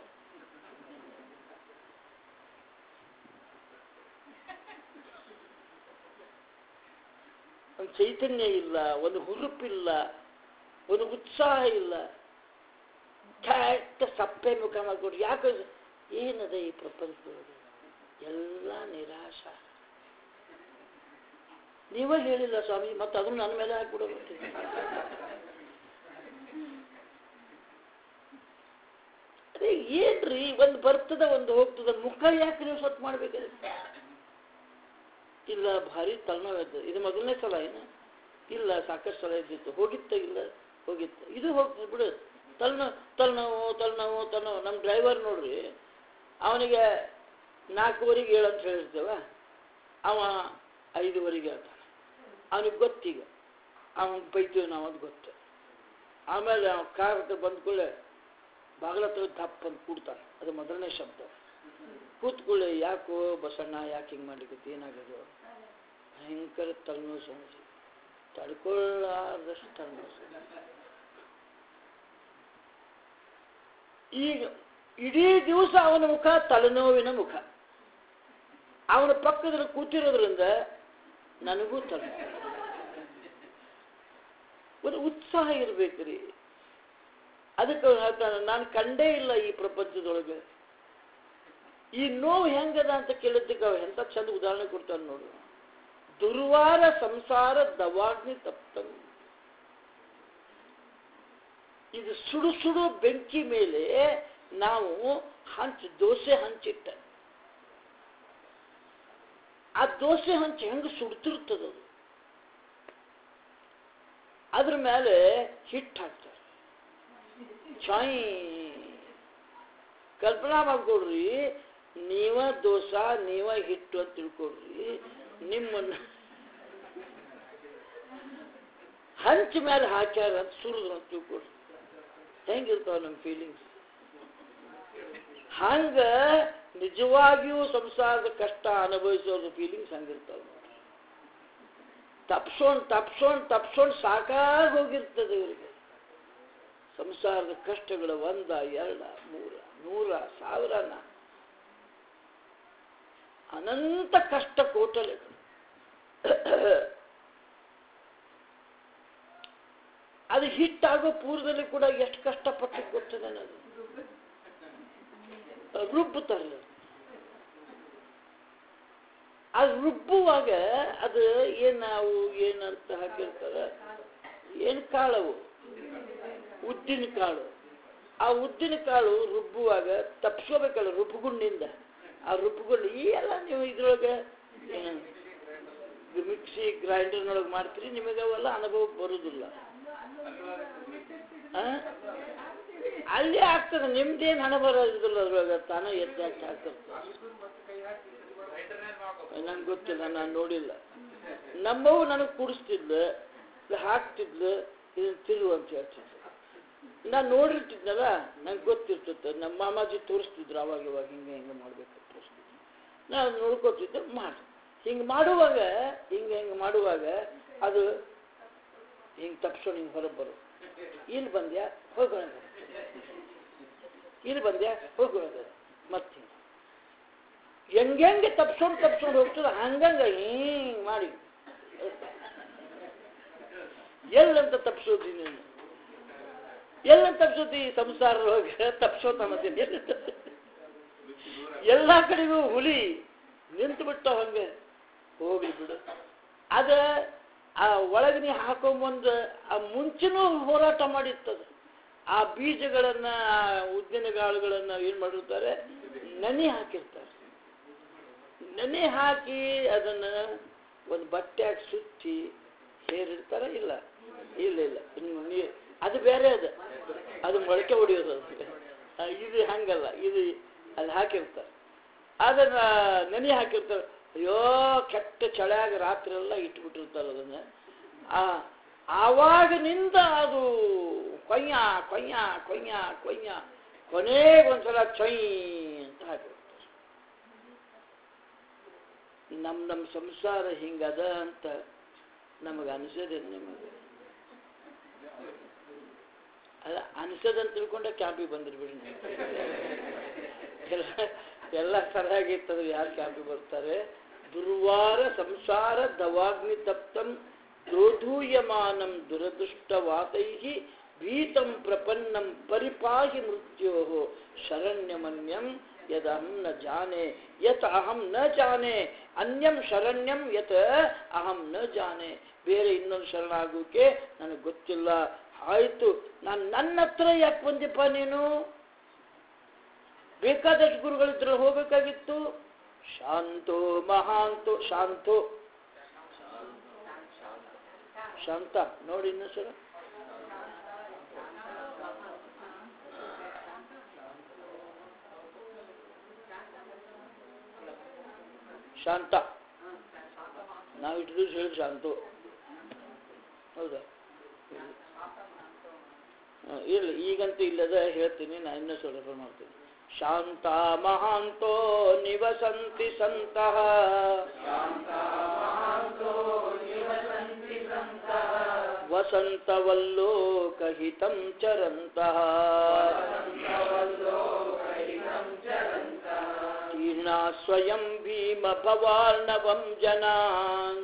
ಒಂದು ಚೈತನ್ಯ ಇಲ್ಲ ಒಂದು ಹುರುಪಿಲ್ಲ ಒಂದು ಉತ್ಸಾಹ ಇಲ್ಲ ಕೆಟ್ಟ ಸಪ್ಪೆ ಮುಖ ಮಾಡ್ಕೊಂಡು ಯಾಕೆ ಏನದ ಈ ಪ್ರಪಂಚದೊಳಗೆ ಎಲ್ಲ ನಿರಾಶ ನೀವೇ ಹೇಳಿಲ್ಲ ಸ್ವಾಮಿ ಮತ್ತೆ ಅದನ್ನು ನನ್ನ ಮೇಲೆ ಹಾಕ್ಬಿಡೋದು ಅದೇ ಏನ್ರಿ ಒಂದು ಬರ್ತದ ಒಂದು ಹೋಗ್ತದ ಮುಖ ಯಾಕೆ ನೀವು ಸ್ವತ್ತು ಮಾಡ್ಬೇಕಾದ್ರೆ ಇಲ್ಲ ಭಾರಿ ತಲೆನೋವು ಇದು ಮೊದಲನೇ ಸಲ ಏನು ಇಲ್ಲ ಸಾಕಷ್ಟು ಸಲ ಇದ್ದಿತ್ತು ಹೋಗಿತ್ತ ಇಲ್ಲ ಹೋಗಿತ್ತು ಇದು ಹೋಗ್ತದೆ ಬಿಡು ತಲೆನೋವು ತಲೆನೋವು ತಲೆನೋವು ತಲೆನೋವು ನಮ್ಮ ಡ್ರೈವರ್ ನೋಡ್ರಿ ಅವನಿಗೆ ನಾಲ್ಕುವರೆಗೆ ಹೇಳು ಅಂತ ಹೇಳಿರ್ತೇವ ಅವ ಐದುವರೆಗೆ ಹೇಳ್ತಾನೆ ಅವನಿಗೆ ಗೊತ್ತೀಗ ಅವನ್ ಬೈತೀವಿ ನಾವು ಅದು ಗೊತ್ತು ಆಮೇಲೆ ಅವ್ನು ಕಾರ್ ಹತ್ರ ಬಂದ ಕೂಡಲೇ ಬಾಗಿಲ ಹತ್ರ ದಪ್ಪ ಅಂತ ಕೂಡ್ತಾನೆ ಅದು ಮೊದಲನೇ ಶಬ್ದ ಕೂತ್ಕೊಳ್ಳಿ ಯಾಕೋ ಬಸಣ್ಣ ಯಾಕೆ ಹಿಂಗೆ ಮಾಡ್ಲಿಕ್ಕೆ ಏನಾಗೋದು ಭಯಂಕರ ತಲೆನೋವು ಸಮಸ್ಯೆ ತಡ್ಕೊಳ್ಳಾರ್ದಷ್ಟು ತಲೆನೋವು ಸಮಸ್ಯೆ ಈಗ ಇಡೀ ದಿವಸ ಅವನ ಮುಖ ತಲೆನೋವಿನ ಮುಖ ಅವನ ಪಕ್ಕದಲ್ಲಿ ಕೂತಿರೋದ್ರಿಂದ ನನಗೂ ತಲೆ ಒಂದು ಉತ್ಸಾಹ ಇರ್ಬೇಕ್ರಿ ಅದಕ್ಕೆ ಅವ್ನು ಹೇಳ್ತಾನೆ ನಾನು ಕಂಡೇ ಇಲ್ಲ ಈ ಪ್ರಪಂಚದೊಳಗೆ ಈ ನೋವು ಹೆಂಗದ ಅಂತ ಕೇಳಿದ್ದಕ್ಕೆ ಅವ ಎಂತ ಚಂದ ಉದಾಹರಣೆ ಕೊಡ್ತಾನೆ ನೋಡು ದುರ್ವಾರ ಸಂಸಾರ ದವಾಗ್ನಿ ತಪ್ತಂ ಇದು ಸುಡು ಸುಡು ಬೆಂಕಿ ಮೇಲೆ ನಾವು ಹಂಚು ದೋಸೆ ಹಂಚಿಟ್ಟ ಆ ದೋಸೆ ಹಂಚು ಹೆಂಗೆ ಸುಡ್ತಿರ್ತದದು ಅದ್ರ ಮೇಲೆ ಹಿಟ್ಟು ಹಾಕ್ತಾರೆ ಚಾಯ್ ಕಲ್ಪನಾ ಮಾಡ್ಕೊಡ್ರಿ ನೀವ ದೋಸಾ ನೀವ ಹಿಟ್ಟು ಅಂತ ತಿಳ್ಕೊಡ್ರಿ ನಿಮ್ಮನ್ನ ಹಂಚ ಮೇಲೆ ಹಾಕ್ಯಾರ ಅಂತ ಸುರಿದ್ರು ಅಂತ ತಿಳ್ಕೊಡ್ರಿ ಹೆಂಗಿರ್ತಾವ ನಮ್ಮ ಫೀಲಿಂಗ್ಸ್ ಹಂಗ ನಿಜವಾಗಿಯೂ ಸಂಸಾರದ ಕಷ್ಟ ಅನುಭವಿಸೋದ್ರ ಫೀಲಿಂಗ್ಸ್ ಹಂಗಿರ್ತಾವ ತಪ್ಸೋಣ್ ತಪ್ಸೋಣ್ ತಪ್ಸೋಣ್ ಸಾಕಾಗಿ ಹೋಗಿರ್ತದೆ ಇವರಿಗೆ ಸಂಸಾರದ ಕಷ್ಟಗಳು ಒಂದ ಎರಡ ಮೂರ ನೂರ ಸಾವಿರನ ಅನಂತ ಕಷ್ಟ ಕೋಟಲೆಗಳು ಅದು ಹಿಟ್ಟಾಗೋ ಪೂರ್ವದಲ್ಲಿ ಕೂಡ ಎಷ್ಟು ಕಷ್ಟಪಟ್ಟು ಗೊತ್ತದೆ ನನಗೆ ರುಬ್ಬುತ್ತಾರೆ ಅದು ರುಬ್ಬುವಾಗ ಅದು ಏನು ನಾವು ಏನಂತ ಹಾಕಿರ್ತಾರೆ ಏನು ಕಾಳವು ಉದ್ದಿನ ಕಾಳು ಆ ಉದ್ದಿನ ಕಾಳು ರುಬ್ಬುವಾಗ ತಪ್ಸ್ಕೋಬೇಕಲ್ಲ ರುಬ್ಬುಗುಂಡಿಂದ ಆ ರುಬ್ಬುಗುಂಡು ಈ ಎಲ್ಲ ನೀವು ಇದ್ರೊಳಗೆ ಏನು ಮಿಕ್ಸಿ ಗ್ರೈಂಡರ್ನೊಳಗೆ ಮಾಡ್ತೀರಿ ನಿಮಗೆ ಅವೆಲ್ಲ ಅನುಭವ ಬರುವುದಿಲ್ಲ ಆ? ಅಲ್ಲಿ ಆಗ್ತದೆ ನಿಮ್ದೇನು ಹಣ ಬರೋದಿಲ್ಲ ಅದ್ರೊಳಗೆ ತಾನೇ ಎದ್ದು ಹಾಕಿ ಹಾಕಿರ್ತದೆ ನಂಗೆ ಗೊತ್ತಿಲ್ಲ ನಾನು ನೋಡಿಲ್ಲ ನಮ್ಮವು ನನಗೆ ಕುಡಿಸ್ತಿದ್ಲು ಇಲ್ಲ ಹಾಕ್ತಿದ್ಲು ಇದನ್ನು ತಿರು ಅಂತ ಹೇಳ್ತಿದ್ಲು ನಾನು ನೋಡಿರ್ತಿದ್ನಲ್ಲ ನಂಗೆ ಗೊತ್ತಿರ್ತಿತ್ತು ನಮ್ಮ ಮಾಮಾಜಿ ತೋರಿಸ್ತಿದ್ರು ಅವಾಗ ಇವಾಗ ಹಿಂಗೆ ಹಿಂಗೆ ಮಾಡ್ಬೇಕು ತೋರಿಸ್ತಿದ್ರು ನಾನು ನೋಡ್ಕೊತಿದ್ದೆ ಮಾಡಿ ಹಿಂಗೆ ಮಾಡುವಾಗ ಹಿಂಗೆ ಹಿಂಗೆ ಮಾಡುವಾಗ ಅದು ಹಿಂಗೆ ತಪ್ಸ್ಕೊಂಡು ಹಿಂಗೆ ಹೊರಗೆ ಬರು ಇಲ್ಲಿ ಬಂದ್ಯಾ ಹೋಗೋಣ ಇಲ್ಲಿ ಬಂದ್ಯಾ ಹೋಗೋಣ ಮತ್ತೆ ಹಿಂಗೆ ಹೆಂಗೆ ತಪ್ಸ್ಕೊಂಡು ತಪ್ಸ್ಕೊಂಡು ಹೋಗ್ತದೆ ಹಂಗಂಗ ಹಿಂಗೆ ಮಾಡಿ ಎಲ್ಲಂತ ತಪ್ಸೋದಿ ನೀನು ಎಲ್ಲಂತ ತಪ್ಸೋದಿ ಸಂಸಾರ ಹೋಗಿ ತಪ್ಸೋತ ಮತ್ತೆ ಎಲ್ಲ ಕಡೆಗೂ ಹುಲಿ ನಿಂತು ಬಿಟ್ಟ ಹಂಗೆ ಹೋಗ್ಲಿ ಬಿಡು ಅದ ಆ ಒಳಗೆ ನೀ ಹಾಕೊಂಬಂದು ಆ ಮುಂಚೆನೂ ಹೋರಾಟ ಮಾಡಿರ್ತದೆ ಆ ಬೀಜಗಳನ್ನ ಆ ಉದ್ದಿನ ಕಾಳುಗಳನ್ನ ಏನು ಮಾಡಿರ್ತಾರೆ ನೆನೆ ಹಾಕಿರ್ತಾರೆ ನೆನೆ ಹಾಕಿ ಅದನ್ನ ಒಂದು ಬಟ್ಟೆಯಾಗಿ ಸುತ್ತಿ ಹೇರಿರ್ತಾರ ಇಲ್ಲ ಇಲ್ಲ ಇಲ್ಲ ಇನ್ನು ನೀ- ಅದು ಬೇರೆ ಅದು ಅದು ಮೊಳಕೆ ಹೊಡಿಯೋದು ಅದು ಆ, ಇದು ಹಂಗಲ್ಲ ಇದು ಅಲ್ಲಿ ಹಾಕಿರ್ತಾರೆ ಅದನ್ನ ನೆನೆ ಹಾಕಿರ್ತಾರೆ ಅಯ್ಯೋ ಕೆಟ್ಟ ಚಳ್ಯಾಗ ರಾತ್ರಿ ಎಲ್ಲ ಇಟ್ಬಿಟ್ಟಿರ್ತಾರೆ ಅದನ್ನ ಆ ಆವಾಗಿನಿಂದ ಅದು ಕೊಯ್ಯ ಕೊಯ್ಯ ಕೊಯ್ಯ ಕೊಯ್ಯ ಕೊನೆಗೊಂದ್ಸಲ ಚೈ ಅಂತ ಹಾಕಿರ್ತಾರೆ ನಮ್ಮ ನಮ್ಮ ಸಂಸಾರ ಹಿಂಗದ ಅಂತ ನಮಗೆ ಅನಿಸೋದೇ ನಿಮಗೆ ಅಲ್ಲ ಅನಿಸೋದಂತ ತಿಳ್ಕೊಂಡೆ ಕ್ಯಾಂಪಿಗೆ ಬಂದಿರ್ಬಿಡಿ ನೀವು ಎಲ್ಲ ಎಲ್ಲ ಸರಿಯಾಗಿರ್ತದೆ ಯಾರು ಕ್ಯಾಂಪಿಗೆ ಬರ್ತಾರೆ ದುರ್ವಾರ ಸಂಸಾರ ದವಾಗ್ನಿ ತಪ್ತಂ ದ್ರೋಧೂಯಮಾನಂ ದುರದೃಷ್ಟವಾತೈ ಭೀತಂ ಪ್ರಪನ್ನಂ ಪರಿಪಾಹಿ ಮೃತ್ಯೋ ಶರಣ್ಯಮನ್ಯಂ ಯದಹಂ ನ ಜಾನೆ ಯತ್ ಅಹಂ ನ ಜಾನೆ ಅನ್ಯಂ ಶರಣ್ಯಂ ಯತ್ ಅಹಂ ನ ಜಾನೆ ಬೇರೆ ಇನ್ನೊಂದು ಶರಣಾಗೋಕೆ ನನಗೆ ಗೊತ್ತಿಲ್ಲ ಆಯ್ತು ನಾನು ನನ್ನ ಹತ್ರ ಯಾಕೆ ಬಂದಿಪ್ಪ ನೀನು ಬೇಕಾದಷ್ಟು ಗುರುಗಳಿದ್ರು ಹೋಗಬೇಕಾಗಿತ್ತು ಶಾಂತೋ ಮಹಾಂತೋ ಶಾಂತೋ ಶಾಂತ ನೋಡಿ ಇನ್ನು ಸರ ಶಾಂತ ನಾವು ಇಂಟ್ರೊಡ್ಯೂಸ್ ಹೇಳಿ ಶಾಂತು ಹೌದಾ ಹ, ಇರ್ಲಿ ಈಗಂತೂ ಇಲ್ಲದ ಹೇಳ್ತೀನಿ ನಾ ಇನ್ನೂ ಸ್ವಲ್ಪ refer ಮಾಡ್ತೀನಿ ಶಾಂತ ಮಹಾಂತೋ ನಿವಸಂತಿ ಸಂತಃ ವಸಂತವಲ್ಲೋಕಹಿತಂ ಚರಂತಃ ತೀರ್ಣಾ ಸ್ವಯಂ ಭೀಮ ಭವಾರ್ಣವಂ ಜನಾನ್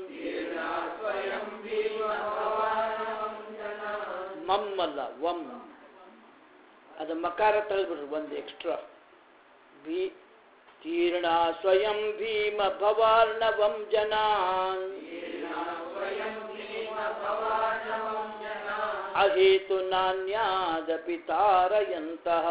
ಮಮ್ಮಲ್ಲ ವಂ ಅದು ಮಕಾರ ತಳ್ಬಿಡ್ರಿ ಒಂದು ಎಕ್ಸ್ಟ್ರಾ ಭೀ ತೀರ್ಣ ಸ್ವಯಂ ಭೀಮ ಭವಾರ್ಣವಂ ಜನಾನ್ ಅಹೇತು ನಾನ್ಯಾದಪಿ ತಾರಯಂತಹ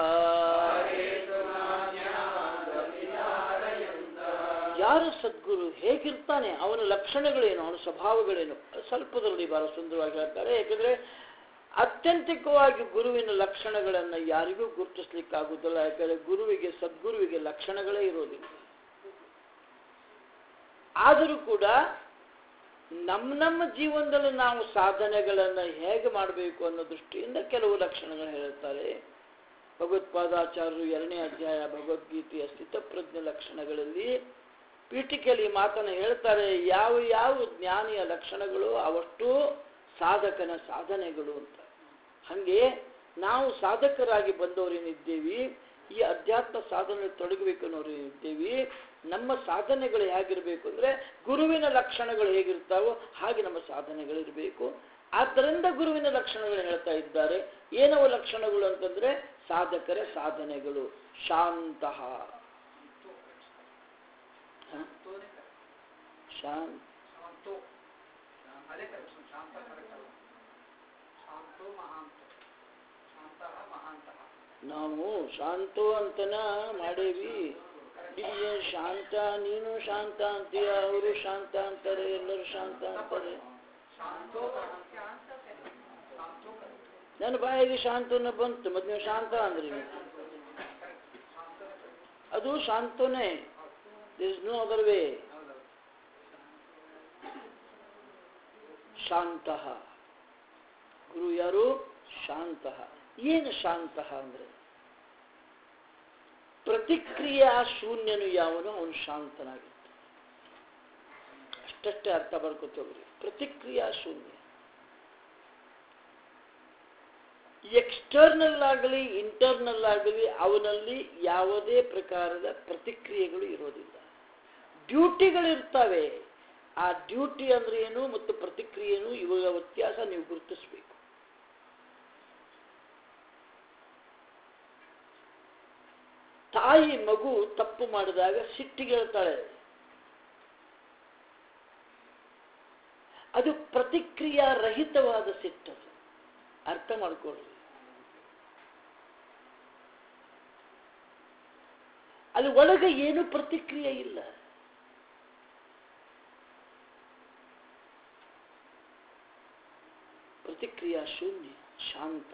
ಯಾರು ಸದ್ಗುರು ಹೇಗಿರ್ತಾನೆ ಅವನ ಲಕ್ಷಣಗಳೇನು ಅವನ ಸ್ವಭಾವಗಳೇನು ಸ್ವಲ್ಪದಲ್ಲಿ ಬಹಳ ಸುಂದರವಾಗಿ ಹೇಳ್ತಾರೆ ಯಾಕಂದ್ರೆ ಅತ್ಯಂತಿಕವಾಗಿ ಗುರುವಿನ ಲಕ್ಷಣಗಳನ್ನು ಯಾರಿಗೂ ಗುರುತಿಸ್ಲಿಕ್ಕಾಗುವುದಿಲ್ಲ ಯಾಕಂದ್ರೆ ಗುರುವಿಗೆ ಸದ್ಗುರುವಿಗೆ ಲಕ್ಷಣಗಳೇ ಇರೋದಿಲ್ಲ ಆದರೂ ಕೂಡ ನಮ್ಮ ನಮ್ಮ ಜೀವನದಲ್ಲಿ ನಾವು ಸಾಧನೆಗಳನ್ನು ಹೇಗೆ ಮಾಡಬೇಕು ಅನ್ನೋ ದೃಷ್ಟಿಯಿಂದ ಕೆಲವು ಲಕ್ಷಣಗಳನ್ನು ಹೇಳ್ತಾರೆ ಭಗವತ್ಪಾದಾಚಾರ್ಯರು ಎರಡನೇ ಅಧ್ಯಾಯ ಭಗವದ್ಗೀತೆಯ ಸ್ಥಿತಪ್ರಜ್ಞ ಲಕ್ಷಣಗಳಲ್ಲಿ ಪೀಠಿಕೆಯಲ್ಲಿ ಈ ಮಾತನ್ನು ಹೇಳ್ತಾರೆ ಯಾವ ಯಾವ ಜ್ಞಾನಿಯ ಲಕ್ಷಣಗಳು ಅವಷ್ಟು ಸಾಧಕನ ಸಾಧನೆಗಳು ಅಂತ ಹಾಗೆ ನಾವು ಸಾಧಕರಾಗಿ ಬಂದವರೇನಿದ್ದೇವೆ ಈ ಅಧ್ಯಾತ್ಮ ಸಾಧನೆ ತೊಡಗಬೇಕು ಅನ್ನೋರೇನಿದ್ದೇವೆ ನಮ್ಮ ಸಾಧನೆಗಳು ಹೇಗಿರಬೇಕು ಅಂದರೆ ಗುರುವಿನ ಲಕ್ಷಣಗಳು ಹೇಗಿರ್ತಾವೋ ಹಾಗೆ ನಮ್ಮ ಸಾಧನೆಗಳಿರಬೇಕು ಆದ್ದರಿಂದ ಗುರುವಿನ ಲಕ್ಷಣಗಳು ಹೇಳ್ತಾ ಇದ್ದಾರೆ ಏನವ ಲಕ್ಷಣಗಳು ಅಂತಂದ್ರೆ ಸಾಧಕರ ಸಾಧನೆಗಳು ಶಾಂತ ಶಾಂತ ಶಾಂತೋ ಅದೇ ಕರೆಕ್ಟ್ ಶಾಂತ ಕರೆಕ್ಟ್ ಅಲ್ಲ ಶಾಂತೋ ಮಹಾಂತ ಶಾಂತಃ ಮಹಾಂತಃ ನಾವು ಶಾಂತೋ ಅಂತನ ಮಾಡೇವಿ ಇಲ್ಲಿ ಶಾಂತ ನೀನು ಶಾಂತ ಅಂತೀಯ ಅವರು ಶಾಂತ ಅಂತಾರೆ ಎಲ್ಲರೂ ಶಾಂತ ಅಂತಾರೆ ಶಾಂತೋ ಮಹಾಂತ ಶಾಂತೋ ಕರೆಕ್ಟ್ ನನ್ನ ಬಾಯಿಗೆ ಶಾಂತನ ಬಂತು ಮತ್ತೆ ನೀವು ಶಾಂತ ಅಂದ್ರಿ ನೀವು. ಅದು ಶಾಂತನೇ ಇಸ್ ನೋ ಅದರ್ ವೇ ಶಾಂತ ಗುರು ಯಾರು ಶಾಂತ ಏನು ಶಾಂತ ಅಂದ್ರೆ ಪ್ರತಿಕ್ರಿಯಾ ಶೂನ್ಯನು ಯಾವನು ಅವನು ಶಾಂತನಾಗಿರ್ತಾನೆ ಅಷ್ಟಷ್ಟೇ ಅರ್ಥ ಬರ್ಕೋತೇವ್ರಿ ಪ್ರತಿಕ್ರಿಯಾ ಶೂನ್ಯ ಎಕ್ಸ್ಟರ್ನಲ್ ಆಗಲಿ ಇಂಟರ್ನಲ್ ಆಗಲಿ ಅವನಲ್ಲಿ ಯಾವುದೇ ಪ್ರಕಾರದ ಪ್ರತಿಕ್ರಿಯೆಗಳು ಇರೋದಿಲ್ಲ ಡ್ಯೂಟಿಗಳಿರ್ತವೆ ಆ ಡ್ಯೂಟಿ ಅಂದ್ರೆ ಏನು ಮತ್ತು ಪ್ರತಿಕ್ರಿಯೆನು ಇವುಗಳ ವ್ಯತ್ಯಾಸ ನೀವು ಗುರುತಿಸಬೇಕು ತಾಯಿ ಮಗು ತಪ್ಪು ಮಾಡಿದಾಗ ಸಿಟ್ಟಿಗೇಳ್ತಾಳೆ ಅದು ಪ್ರತಿಕ್ರಿಯಾ ರಹಿತವಾದ ಸಿಟ್ಟದು ಅರ್ಥ ಮಾಡ್ಕೊಳ್ಳಿ ಅಲ್ಲಿ ಒಳಗೆ ಏನು ಪ್ರತಿಕ್ರಿಯೆ ಇಲ್ಲ ಪ್ರತಿಕ್ರಿಯಾ ಶೂನ್ಯ ಶಾಂತ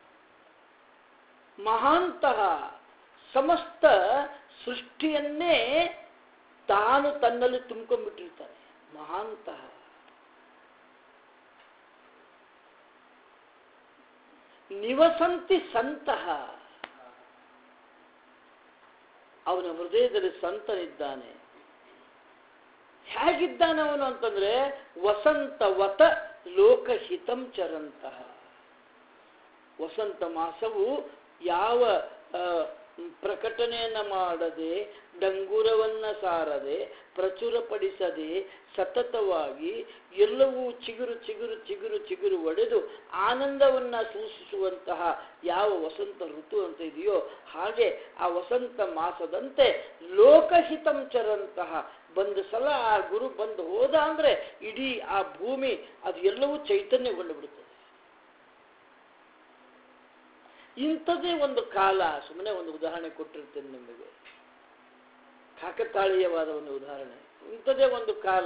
ಮಹಾಂತಹ ಸಮಸ್ತ ಸೃಷ್ಟಿಯನ್ನೇ ತಾನು ತನ್ನಲ್ಲಿ ತುಂಬಿಕೊಂಡ್ಬಿಟ್ಟಿರ್ತಾನೆ ಮಹಾಂತಹ ನಿವಸಂತಿ ಸಂತಹ ಅವನ ಹೃದಯದಲ್ಲಿ ಸಂತನಿದ್ದಾನೆ ಹೇಗಿದ್ದಾನೆ ಅವನು ಅಂತಂದ್ರೆ ವಸಂತವತ ಲೋಕಹಿತಂ ಚರಂತಹ ವಸಂತ ಮಾಸವು ಯಾವ ಆ, ಪ್ರಕಟಣೆಯನ್ನ ಮಾಡದೆ ಡಂಗುರವನ್ನ ಸಾರದೆ ಪ್ರಚುರಪಡಿಸದೆ ಸತತವಾಗಿ ಎಲ್ಲವೂ ಚಿಗುರು ಚಿಗುರು ಚಿಗುರು ಚಿಗುರು ಒಡೆದು ಆನಂದವನ್ನ ಸೂಚಿಸುವಂತಹ ಯಾವ ವಸಂತ ಋತು ಅಂತ ಇದೆಯೋ ಹಾಗೆ ಆ ವಸಂತ ಮಾಸದಂತೆ ಲೋಕಹಿತಂ ಚರಂತಹ ಬಂದ ಸಲ ಆ ಗುರು ಬಂದು ಹೋದ ಅಂದ್ರೆ ಇಡೀ ಆ ಭೂಮಿ ಅದು ಎಲ್ಲವೂ ಚೈತನ್ಯಗೊಂಡು ಬಿಡುತ್ತದೆ ಇಂಥದ್ದೇ ಒಂದು ಕಾಲ ಸುಮ್ಮನೆ ಒಂದು ಉದಾಹರಣೆ ಕೊಟ್ಟಿರ್ತೇನೆ ನಿಮಗೆ ಕಾಕತಾಳೀಯವಾದ ಒಂದು ಉದಾಹರಣೆ ಇಂಥದ್ದೇ ಒಂದು ಕಾಲ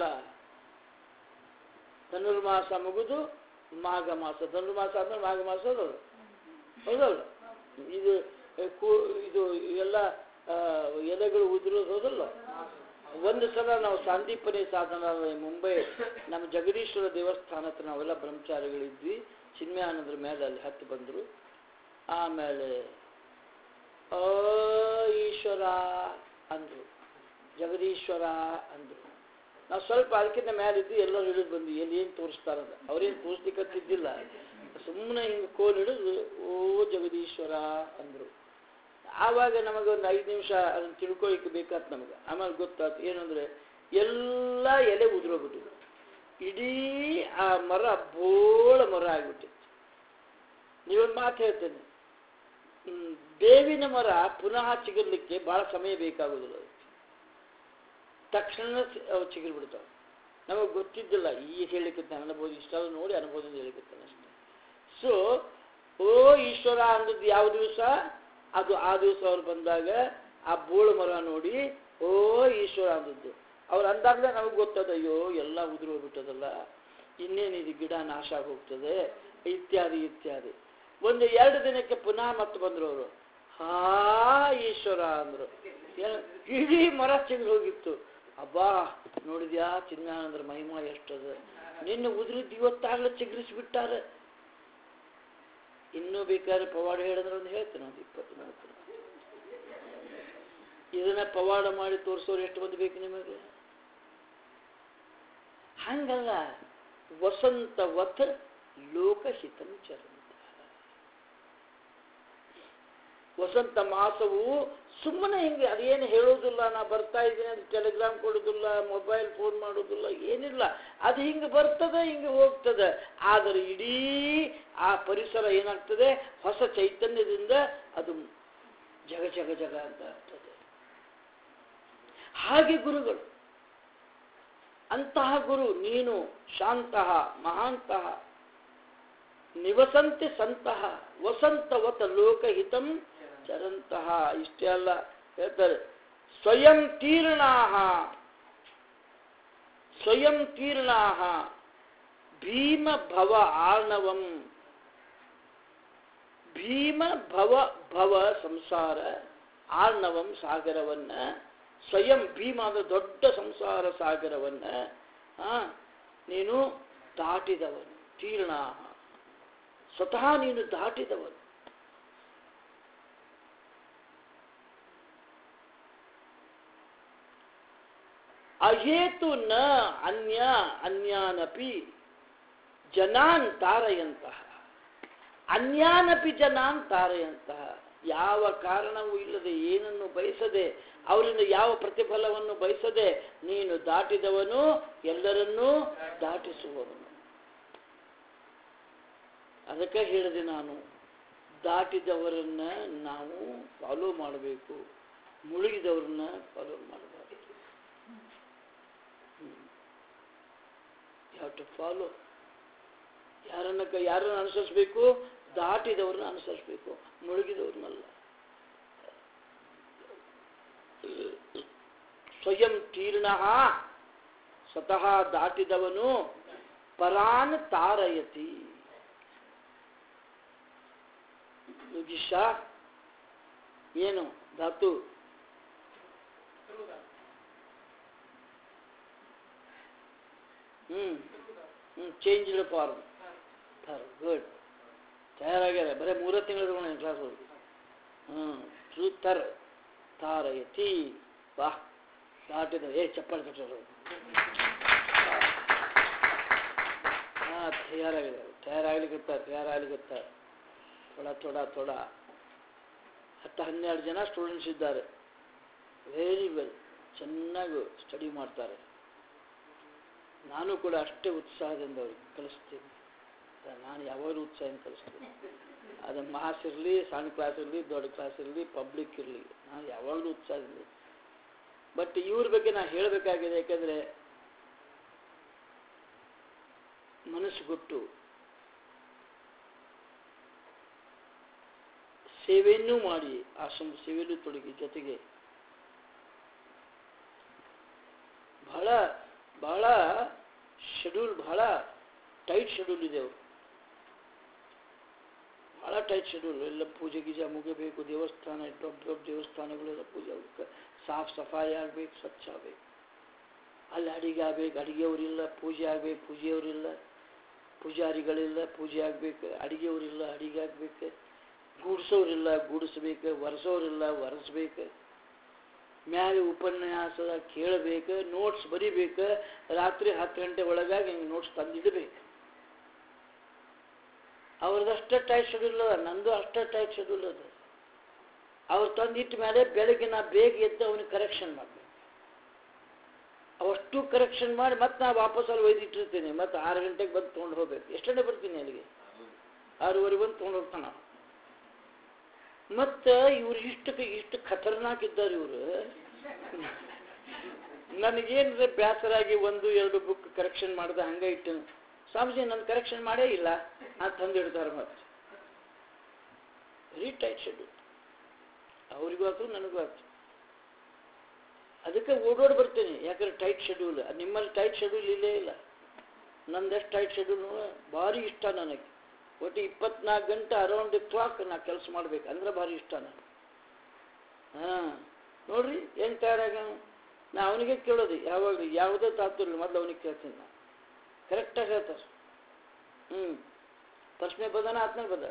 ಧನುರ್ಮಾಸ ಮುಗಿದು ಮಾಘ ಮಾಸ ಧನುರ್ಮಾಸ ಆದ್ಮೇಲೆ ಮಾಘ ಮಾಸ ಹೌದಲ್ಲ ಹೌದಲ್ಲ ಇದು ಆ, ಕೂ- ಇದು ಎಲ್ಲ ಆ, ಎಲೆಗಳು ಉದುರೋದು ಹೌದಲ್ಲ ಒಂದು ಸಲ ನಾವು ಸಾಂದೀಪನಿ ಸಾಧನ ಮುಂಬೈ ನಮ್ಮ ಜಗದೀಶ್ವರ ದೇವಸ್ಥಾನ ಹತ್ರ ನಾವೆಲ್ಲ ಬ್ರಹ್ಮಚಾರಿಗಳಿದ್ವಿ ಚಿನ್ಮಯಾನಂದ್ರ ಮೇಲೆ ಅಲ್ಲಿ ಹತ್ತಿ ಬಂದರು ಆಮೇಲೆ ಆ ಈಶ್ವರ ಅಂದ್ರು ಜಗದೀಶ್ವರ ಅಂದ್ರು ನಾವು ಸ್ವಲ್ಪ ಅದಕ್ಕಿಂತ ಮೇಲಿದ್ದು ಎಲ್ಲರೂ ಹಿಡಿದು ಬಂದ್ವಿ ಎಲ್ಲಿ ಏನು ತೋರಿಸ್ತಾರಂತ ಅವ್ರೇನು ತೋರಿಸ್ಲಿಕ್ಕತ್ತಿದ್ದಿಲ್ಲ ಸುಮ್ಮನೆ ಹಿಂಗೆ ಕೋಲ್ ಹಿಡಿದು ಓ ಜಗದೀಶ್ವರ ಅಂದರು ಆವಾಗ ನಮಗೆ ಒಂದು ಐದು ನಿಮಿಷ ಅದನ್ನು ತಿಳ್ಕೊಳ್ಳಿಕ್ಕೆ ಬೇಕಾತ್ ನಮಗೆ ಆಮೇಲೆ ಗೊತ್ತಾಯ್ತು ಏನಂದ್ರೆ ಎಲ್ಲ ಎಲೆ ಉದುರೋಗ್ಬಿಟ್ಟಿದೆ ಇಡೀ ಆ ಮರ ಬೋಳ ಮರ ಆಗಿಬಿಟ್ಟಿತ್ತು ನೀವೊಂದು ಮಾತು ಹೇಳ್ತೇನೆ ಹ್ಮ್, ಬೇವಿನ ಮರ ಪುನಃ ಚಿಗುರ್ಲಿಕ್ಕೆ ಬಹಳ ಸಮಯ ಬೇಕಾಗುದಿಲ್ಲ ಅದಕ್ಕೆ. ತಕ್ಷಣ ಚಿ- ಅವು ಚಿಗುರು ಬಿಡ್ತಾವೆ ನಮಗೆ ಗೊತ್ತಿದ್ದಿಲ್ಲ ಈ ಹೇಳಿಕೆ ಅನುಭವ ಇಷ್ಟೆಲ್ಲ ನೋಡಿ ಅನುಭವದಿಂದ ಹೇಳಿಕತ್ತಾನೆ ಅಷ್ಟೇ ಸೊ ಓ ಈಶ್ವರ ಅಂದದ್ದು ಯಾವ ದಿವಸ ಅದು ಆ ದಿವಸ ಅವ್ರು ಬಂದಾಗ ಆ ಬೋಳು ಮರ ನೋಡಿ ಓ ಈಶ್ವರ ಅಂದದ್ದು ಅವ್ರು ಅಂದಾಗಲೇ ನಮಗೆ ಗೊತ್ತದ ಅಯ್ಯೋ ಎಲ್ಲ ಉದುರು ಹೋಗ್ಬಿಟ್ಟದಲ್ಲ ಇನ್ನೇನಿದು ಗಿಡ ನಾಶ ಆಗ್ ಹೋಗ್ತದೆ ಇತ್ಯಾದಿ ಇತ್ಯಾದಿ ಒಂದು ಎರಡು ದಿನಕ್ಕೆ ಪುನಃ ಮತ್ತೆ ಬಂದ್ರು ಅವರು ಹಾ ಈಶ್ವರ ಅಂದ್ರು ಏನು ಇಡೀ ಮರ ಚಿಗುರು ಹೋಗಿತ್ತು ಅಬ್ಬಾ ನೋಡಿದ್ಯಾ ಚಿನ್ಮಾನಂದ್ರ ಮಹಿಮಾ ಎಷ್ಟದ ನಿನ್ನೆ ಉದುರಿದ್ದು ಇವತ್ತಾಗಲೇ ಚಿಗುರಿಸ್ಬಿಟ್ಟಾರೆ ಇನ್ನೂ ಬೇಕಾದ್ರೆ ಪವಾಡ ಹೇಳಿದ್ರೆ ಒಂದು ಹೇಳ್ತೇನೆ ಒಂದು ಇಪ್ಪತ್ತು ಮೂವತ್ತು ಇದನ್ನ ಪವಾಡ ಮಾಡಿ ತೋರಿಸೋರು ಎಷ್ಟು ಮಂದಿ ಬೇಕು ನಿಮಗೆ ಹಂಗಲ್ಲ ವಸಂತವತ್ ಲೋಕಹಿತಂ ಚರಂತ ವಸಂತ ಮಾಸವು ಸುಮ್ಮನೆ ಹಿಂಗೆ ಅದೇನು ಹೇಳೋದಿಲ್ಲ ನಾ ಬರ್ತಾ ಇದ್ದೀನಿ ಅಂತ ಟೆಲಿಗ್ರಾಮ್ ಕೊಡೋದಿಲ್ಲ ಮೊಬೈಲ್ ಫೋನ್ ಮಾಡೋದಿಲ್ಲ ಏನಿಲ್ಲ ಅದು ಹಿಂಗೆ ಬರ್ತದೆ ಹಿಂಗೆ ಹೋಗ್ತದೆ ಆದರೆ ಇಡೀ ಆ ಪರಿಸರ ಏನಾಗ್ತದೆ ಹೊಸ ಚೈತನ್ಯದಿಂದ ಅದು ಜಗ ಜಗ ಜಗ ಅಂತ ಆಗ್ತದೆ ಹಾಗೆ ಗುರುಗಳು ಅಂತಹ ಗುರು ನೀನು ಶಾಂತಹ ಮಹಾಂತಹ ನಿವಸಂತಿ ಸಂತಹ ವಸಂತವತ ಲೋಕಹಿತಂ ಚರಂತಹ ಇಷ್ಟೇ ಅಲ್ಲ ಹೇಳ್ತಾರೆ ಸ್ವಯಂ ತೀರ್ಣಾಹ ಸ್ವಯಂ ತೀರ್ಣಾಹ ಭೀಮ ಭವ ಆರ್ಣವಂ ಭೀಮ ಭವ ಭವ ಸಂಸಾರ ಆರ್ಣವಂ ಸಾಗರವನ್ನ ಸ್ವಯಂ ಭೀಮ ಅಂದ್ರೆ ದೊಡ್ಡ ಸಂಸಾರ ಸಾಗರವನ್ನ ಆ, ನೀನು ದಾಟಿದವನು ತೀರ್ಣ ಸ್ವತಃ ನೀನು ದಾಟಿದವನು ಅಹೇತು ನ ಅನ್ಯ ಅನ್ಯಾನಪಿ ಜನಾನ್ ತಾರಯಂತಹ ಅನ್ಯಾನಪಿ ಜನಾನ್ ತಾರಯಂತಹ ಯಾವ ಕಾರಣವೂ ಇಲ್ಲದೆ ಏನನ್ನು ಬಯಸದೆ ಅವರಿಂದ ಯಾವ ಪ್ರತಿಫಲವನ್ನು ಬಯಸದೆ ನೀನು ದಾಟಿದವನು ಎಲ್ಲರನ್ನೂ ದಾಟಿಸುವವನು ಅದಕ್ಕೆ ಹೇಳಿದೆ ನಾನು ದಾಟಿದವರನ್ನ ನಾವು ಫಾಲೋ ಮಾಡಬೇಕು ಮುಳುಗಿದವ್ರನ್ನ ಫಾಲೋ ಮಾಡಬಾರ್ದು ಹ್ಯಾವ್ ಟು ಫಾಲೋ ಯಾರನ್ನ ಕ- ಯಾರನ್ನ ಅನುಸರಿಸಬೇಕು ದಾಟಿದವ್ರನ್ನ ಅನುಸರಿಸಬೇಕು ಮುಳುಗಿದವ್ರನ್ನಲ್ಲ ಸ್ವಯಂ ತೀರ್ಣ ಸ್ವತಃ ದಾಟಿದವನು ಪರಾನ್ ತಾರಯತಿ ನುಗಿಷ ಏನು ಧಾತು ಹ್ಮ್ ಹ್ಮ್ ಚೇಂಜ್ ಫಾರ್ಮ್ ಥರ್ ಗುಡ್ ತಯಾರಾಗ್ಯಾರ ಬರೀ ಮೂರ ತಿಂಗಳು ತಗೊಂಡ ಕ್ಲಾಸ್ ಹ್ಮ್ ಟ್ರೂ ತರ್ ತಾರಯತಿ ವಾಹ್ ದಾಟಿದ ಏ ಚಪ್ಪಲ್ ಕಟ್ಟೋರು ಹಾ ತಯಾರಾಗಿದೆ ತಯಾರಾಗ್ಲಿಕ್ಕತ್ತಾರ ತಯಾರಾಗ್ಲಿಕ್ಕತ್ತಾರ ಥೋಡ ಥೋಡ ಥೋಡ ಹತ್ತು ಹನ್ನೆರಡು ಜನ ಸ್ಟೂಡೆಂಟ್ಸ್ ಇದ್ದಾರೆ ವೆರಿ ವೆಲ್ ಚೆನ್ನಾಗಿ ಸ್ಟಡಿ ಮಾಡ್ತಾರೆ ನಾನು ಕೂಡ ಅಷ್ಟೇ ಉತ್ಸಾಹದಿಂದ ಅವ್ರಿಗೆ ಕಲಿಸ್ತೀನಿ ನಾನು ಯಾವಾಗಲೂ ಉತ್ಸಾಹದಿಂದ ಕಲಿಸ್ತೀನಿ ಅದು ಮಾಸ್ ಇರಲಿ ಸಣ್ಣ ಕ್ಲಾಸ್ ಇರಲಿ ದೊಡ್ಡ ಕ್ಲಾಸ್ ಇರಲಿ ಪಬ್ಲಿಕ್ ಇರಲಿ ನಾನು ಯಾವಾಗಲೂ ಉತ್ಸಾಹದಿಂದ ಬಟ್ ಇವ್ರ ಬಗ್ಗೆ ನಾನು ಹೇಳಬೇಕಾಗಿದೆ ಯಾಕಂದರೆ ಮನಸ್ಸು ಕೊಟ್ಟು ಸೇವೆಯನ್ನೂ ಮಾಡಿ ಆಶ್ರಮ ಸೇವೆಯಲ್ಲೂ ತೊಡಗಿ ಜೊತೆಗೆ ಬಹಳ ಬಹಳ ಶೆಡ್ಯೂಲ್ ಬಹಳ ಟೈಟ್ ಶೆಡ್ಯೂಲ್ ಇದೆ ಅವರು ಬಹಳ ಟೈಟ್ ಶೆಡ್ಯೂಲ್ ಎಲ್ಲ ಪೂಜೆ ಗೀಜೆ ಮುಗಿಬೇಕು ದೇವಸ್ಥಾನ ದೊಡ್ಡ ದೊಡ್ಡ ದೇವಸ್ಥಾನಗಳೆಲ್ಲ ಪೂಜೆ ಆಗ್ಬೇಕು ಸಾಫ್ ಸಫಾಯಿ ಆಗ್ಬೇಕು ಸ್ವಚ್ಛ ಆಗ್ಬೇಕು ಅಲ್ಲಿ ಅಡಿಗೆ ಆಗ್ಬೇಕು ಅಡಿಗೆಯವರಿಲ್ಲ ಪೂಜೆ ಆಗ್ಬೇಕು ಪೂಜೆಯವರಿಲ್ಲ ಪೂಜಾರಿಗಳಿಲ್ಲ ಪೂಜೆ ಆಗ್ಬೇಕು ಅಡಿಗೆಯವರಿಲ್ಲ ಅಡಿಗೆ ಆಗ್ಬೇಕು ಗೂಡ್ಸೋರಿಲ್ಲ ಗೂಡಿಸ್ಬೇಕು ಒರೆಸೋರಿಲ್ಲ ಒರೆಸ್ಬೇಕು ಮ್ಯಾಲೆ ಉಪನ್ಯಾಸ ಕೇಳಬೇಕು ನೋಟ್ಸ್ ಬರಿಬೇಕು ರಾತ್ರಿ ಹತ್ತು ಗಂಟೆ ಒಳಗಾಗಿ ಹಿಂಗೆ ನೋಟ್ಸ್ ತಂದಿಡಬೇಕು ಅವ್ರದ್ದು ಅಷ್ಟೇ ಟೈಟ್ ಶೆಡ್ಯೂಲ್ ಅದ ನಂದು ಅಷ್ಟೇ ಟೈಟ್ ಶೆಡ್ಯೂಲ್ ಅದ ಅವ್ರು ತಂದಿಟ್ಟ ಮೇಲೆ ಬೆಳಗ್ಗೆ ನಾ ಬೇಗ ಎದ್ದು ಅವನಿಗೆ ಕರೆಕ್ಷನ್ ಮಾಡಬೇಕು ಅವಷ್ಟು ಕರೆಕ್ಷನ್ ಮಾಡಿ ಮತ್ತೆ ನಾ ವಾಪಸ್ ಅಲ್ಲಿ ಒಯ್ದಿಟ್ಟಿರ್ತೀನಿ ಮತ್ತೆ ಆರು ಗಂಟೆಗೆ ಬಂದು ತೊಗೊಂಡು ಹೋಗ್ಬೇಕು ಎಷ್ಟು ಗಂಟೆ ಬರ್ತೀನಿ ಅಲ್ಲಿಗೆ ಆರೂವರೆ ಬಂದು ತೊಗೊಂಡು ಹೋಗ್ತಾನ ಮತ್ತು ಇವ್ರು ಇಷ್ಟು ಇಷ್ಟು ಖತರ್ನಾಕ್ ಇದ್ದಾರೆ ಇವರು ನನಗೇನ್ರೆ ಬೇಸರಾಗಿ ಒಂದು ಎರಡು ಬುಕ್ ಕರೆಕ್ಷನ್ ಮಾಡ್ದೆ ಹಂಗೆ ಇಟ್ಟು ಸ್ವಾಮೀಜಿ ನಾನು ಕರೆಕ್ಷನ್ ಮಾಡೇ ಇಲ್ಲ ಅಂತ ತಂದು ಇಡ್ತಾರೆ ಮತ್ತೆ ವೆರಿ ಟೈಟ್ ಶೆಡ್ಯೂಲ್ ಅವ್ರಿಗೂ ಆಯ್ತು ನನಗೂ ಆಯ್ತು ಅದಕ್ಕೆ ಓಡೋಡಿ ಬರ್ತೀನಿ ಯಾಕಂದ್ರೆ ಟೈಟ್ ಶೆಡ್ಯೂಲ್ ನಿಮ್ಮಲ್ಲಿ ಟೈಟ್ ಶೆಡ್ಯೂಲ್ ಇಲ್ಲೇ ಇಲ್ಲ ನಂದೆಷ್ಟು ಟೈಟ್ ಶೆಡ್ಯೂಲ್ ಭಾರಿ ಇಷ್ಟ ನನಗೆ ಒಟ್ಟು ಇಪ್ಪತ್ನಾಲ್ಕು ಗಂಟೆ ಅರೌಂಡ್ ದಿ ಕ್ಲಾಕ್ ನಾ ಕೆಲಸ ಮಾಡ್ಬೇಕು ಅಂದ್ರೆ ಭಾರಿ ಇಷ್ಟ ನನಗೆ ಹಾಂ ನೋಡ್ರಿ ಹೆಂಗೆ ತಯಾರಾಗ ನಾ ಅವನಿಗೆ ಕೇಳೋದು ಯಾವಾಗ ಯಾವುದೇ ತಾತ್ಪರ್ಯ ಮೊದಲು ಅವನಿಗೆ ಕೇಳ್ತೀನಿ ನಾ ಕರೆಕ್ಟಾಗಿ ಹೇಳ್ತಾರೆ ಹ್ಞೂ ಪ್ರಶ್ನೆ ಬದನ ಆತ್ಮೇಲೆ ಬದ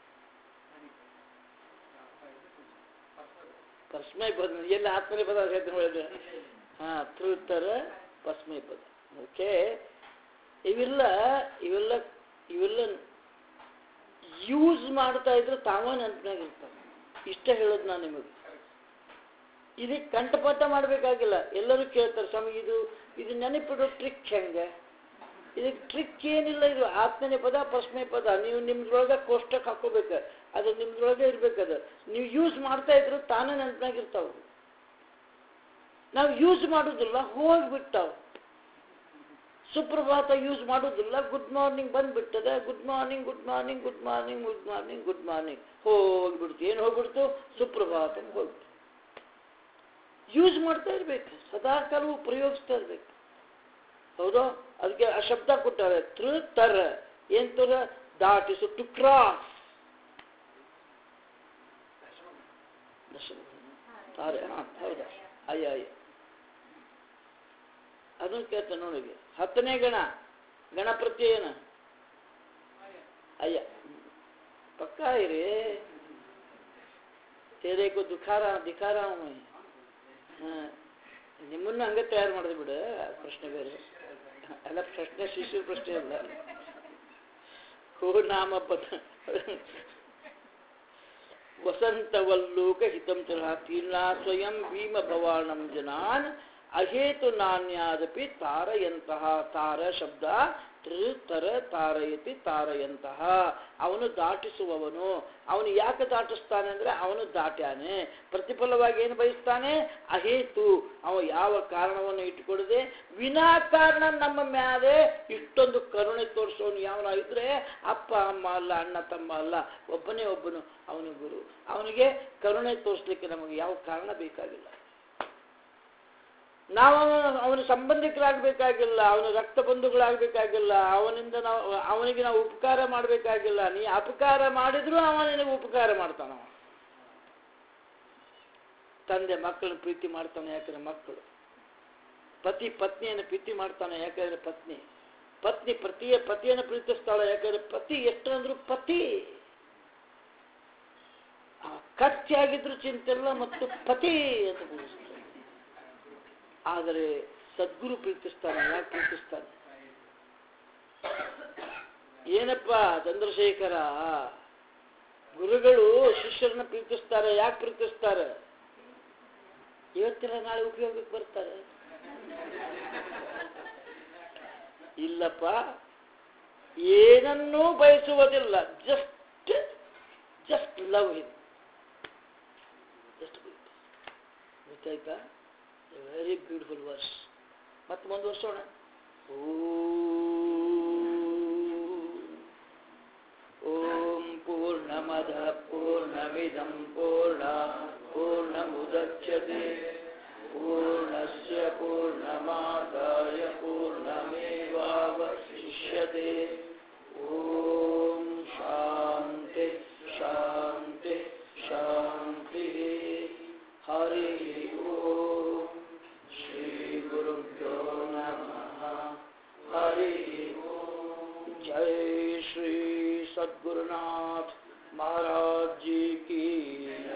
ಪಸ್ಮೈ ಪದ ಎಲ್ಲಿ ಆತ್ಮನೆ ಪದ ಹೇಳ್ತೀನಿ ಹೇಳಿದ್ರೆ ಹಾಂ ತೃತರ ಪಸ್ಮೈ ಪದ ಓಕೆ ಇವೆಲ್ಲ ಇವೆಲ್ಲ ಇವೆಲ್ಲ ಯೂಸ್ ಮಾಡ್ತಾ ಇದ್ರೆ ತಾವ ನೆನಪಿನಾಗ ಇರ್ತಾವೆ ಇಷ್ಟ ಹೇಳೋದು ನಾನು ನಿಮಗೆ ಇದಕ್ಕೆ ಕಂಠಪಾಠ ಮಾಡಬೇಕಾಗಿಲ್ಲ ಎಲ್ಲರೂ ಕೇಳ್ತಾರೆ ಸ್ವಾಮಿ ಇದು ಇದು ನೆನಪಿಡೋ ಟ್ರಿಕ್ ಹೆಂಗೆ ಇದಕ್ಕೆ ಟ್ರಿಕ್ ಏನಿಲ್ಲ ಇದು ಆತ್ಮನೆ ಪದ ಪ್ರಶ್ನೆ ಪದ ನೀವು ನಿಮ್ದ್ರೊಳಗೆ ಕೋಷ್ಟಕ್ಕೆ ಹಾಕೋಬೇಕು ಅದು ನಿಮ್ದ್ರೊಳಗೆ ಇರ್ಬೇಕದು ನೀವು ಯೂಸ್ ಮಾಡ್ತಾ ಇದ್ರು ತಾನೇ ನೆನಪಿನಾಗಿರ್ತಾವೆ ನಾವು ಯೂಸ್ ಮಾಡೋದಿಲ್ಲ ಹೋಗ್ಬಿಡ್ತಾವೆ ಸುಪ್ರಭಾತ ಯೂಸ್ ಮಾಡೋದಿಲ್ಲ ಗುಡ್ ಮಾರ್ನಿಂಗ್ ಬಂದ್ಬಿಡ್ತದೆ good morning good morning good morning good morning good morning ಹೋಗ್ಬಿಡ್ತು ಏನು ಹೋಗ್ಬಿಡ್ತು ಸುಪ್ರಭಾತ ಹೋಗ್ಬಿಡ್ತು ಯೂಸ್ ಮಾಡ್ತಾ ಇರ್ಬೇಕು ಸದಾ ಕಾಲವು ಉಪಯೋಗಿಸ್ತಾ ಇರ್ಬೇಕು ಹೌದು ಅದಕ್ಕೆ ಆ ಶಬ್ದ ಕೊಟ್ಟಾರೆ ತೃ ತರ ಏನ್ ತರ ದಾಟಿಸು ಟು ಕ್ರಾಸ್ ತಾರೆ ಹಾಂ ಹೌದಾ ಅಯ್ಯ ಅಯ್ಯ ಅದನ್ನು ಕೇಳ್ತ ನೋಡಿಗೆ ಹತ್ತನೇ ಗಣ ಗಣ ಪ್ರತ್ಯಯ ಏನು ಅಯ್ಯ ಪಕ್ಕಾ ಇರಿ तेरे को दिखा रहा दिखा रहा हूँ मैं हाँ ನಿಮ್ಮನ್ನ ಹಂಗೆ ತಯಾರು ಮಾಡಿದೆ ಬಿಡು ಪ್ರಶ್ನೆ ಬೇರೆ ಅಲ್ಲ ಪ್ರಶ್ನೆ ಶಿಷ್ಯರ ಪ್ರಶ್ನೆ ಅಲ್ಲ ಕೋನಾಮ ಪದ ವಸಂತವಲ್ಲೋಕ ಹಿತಂ ಚಲ ತೀರ್ಣಾ ಸ್ವಯಂ ಭೀಮ ಭವಾನಂ ಜನಾನ್ ಅಹೇತು ನಾಣ್ಯಾದಪಿ ತಾರಯಂತಹ ತಾರ ಶಬ್ದ ತೃ ತರ ತಾರಯತಿ ತಾರಯಂತಹ ಅವನು ದಾಟಿಸುವವನು ಅವನು ಯಾಕೆ ದಾಟಿಸ್ತಾನೆ ಅಂದ್ರೆ ಅವನು ದಾಟ್ಯಾನೆ ಪ್ರತಿಫಲವಾಗಿ ಏನು ಬಯಸ್ತಾನೆ ಅಹೇತು ಅವ ಯಾವ ಕಾರಣವನ್ನು ಇಟ್ಟುಕೊಡದೆ ವಿನಾಕಾರಣ ನಮ್ಮ ಮ್ಯಾಲೆ ಇಷ್ಟೊಂದು ಕರುಣೆ ತೋರಿಸೋನು ಯಾವನ ಇದ್ರೆ ಅಪ್ಪ ಅಮ್ಮ ಅಲ್ಲ ಅಣ್ಣ ತಮ್ಮ ಅಲ್ಲ ಒಬ್ಬನೇ ಒಬ್ಬನು ಅವನು ಗುರು ಅವನಿಗೆ ಕರುಣೆ ತೋರಿಸ್ಲಿಕ್ಕೆ ನಮಗೆ ಯಾವ ಕಾರಣ ಬೇಕಾಗಿಲ್ಲ ನಾವು ಅವನ- ಅವನ ಸಂಬಂಧಿಕರಾಗಬೇಕಾಗಿಲ್ಲ ಅವನ ರಕ್ತ ಬಂಧುಗಳಾಗಬೇಕಾಗಿಲ್ಲ ಅವನಿಂದ ನಾವು ಅವನಿಗೆ ನಾವು ಉಪಕಾರ ಮಾಡಬೇಕಾಗಿಲ್ಲ ನೀ ಅಪಕಾರ ಮಾಡಿದ್ರೂ ಅವ ನಿನಗೆ ಉಪಕಾರ ಮಾಡ್ತಾನ ಅವ. ತಂದೆ ಮಕ್ಕಳನ್ನ ಪ್ರೀತಿ ಮಾಡ್ತಾನೆ ಯಾಕಂದ್ರೆ ಮಕ್ಕಳು ಪತಿ ಪತ್ನಿಯನ್ನು ಪ್ರೀತಿ ಮಾಡ್ತಾನೆ ಯಾಕಂದ್ರೆ ಪತ್ನಿ ಪತ್ನಿ ಪ್ರತಿಯ ಪತಿಯನ್ನು ಪ್ರೀತಿಸ್ತಾಳೆ ಯಾಕಂದ್ರೆ ಪತಿ ಎಷ್ಟು ಅಂದ್ರು ಪತಿ ಆ ಕತ್ತಿಯಾಗಿದ್ರು ಚಿಂತಿಲ್ಲ ಮತ್ತು ಪತಿ ಅಂತ ಪೂಜಿಸ್ತಾನೆ ಆದರೆ ಸದ್ಗುರು ಪ್ರೀತಿಸ್ತಾನೆ ಯಾಕೆ ಪ್ರೀತಿಸ್ತಾನೆ ಏನಪ್ಪ ಚಂದ್ರಶೇಖರ ಗುರುಗಳು ಶಿಷ್ಯರನ್ನ ಪ್ರೀತಿಸ್ತಾರೆ ಯಾಕೆ ಪ್ರೀತಿಸ್ತಾರೆ ಇವತ್ತಿನ ನಾಳೆ ಉಪಯೋಗಕ್ಕೆ ಬರ್ತಾರೆ ಇಲ್ಲಪ್ಪ ಏನನ್ನೂ ಬಯಸುವುದಿಲ್ಲ just just love him just ಗೊತ್ತಾಯ್ತಾ ವೆರಿ ಬ್ಯೂಟಿಫುಲ್ ವರ್ಸ್ ಮತ್ತೆ ಮುಂದುವರ್ಸೋಣ ಓಂ ಪೂರ್ಣಮದ ಪೂರ್ಣಮಿದಂ ಪೂರ್ಣ ಪೂರ್ಣಮುದಚ್ಯತೆ ಪೂರ್ಣಸ್ಯ ಪೂರ್ಣಮಾದಾಯ ಪೂರ್ಣಮೇವಾವಶಿಷ್ಯತೆ ಓಂ ಶಾಂತಿ ಶಾಂತಿ ಶಾಂತಿ ಹರಿ ಓಂ ಶ್ರೀ ಗುರುಭ್ಯೋ ನಮಃ ಹರಿ ಓಂ ಜೈ ಶ್ರೀ सद्गुरुनाथ महाराज जी की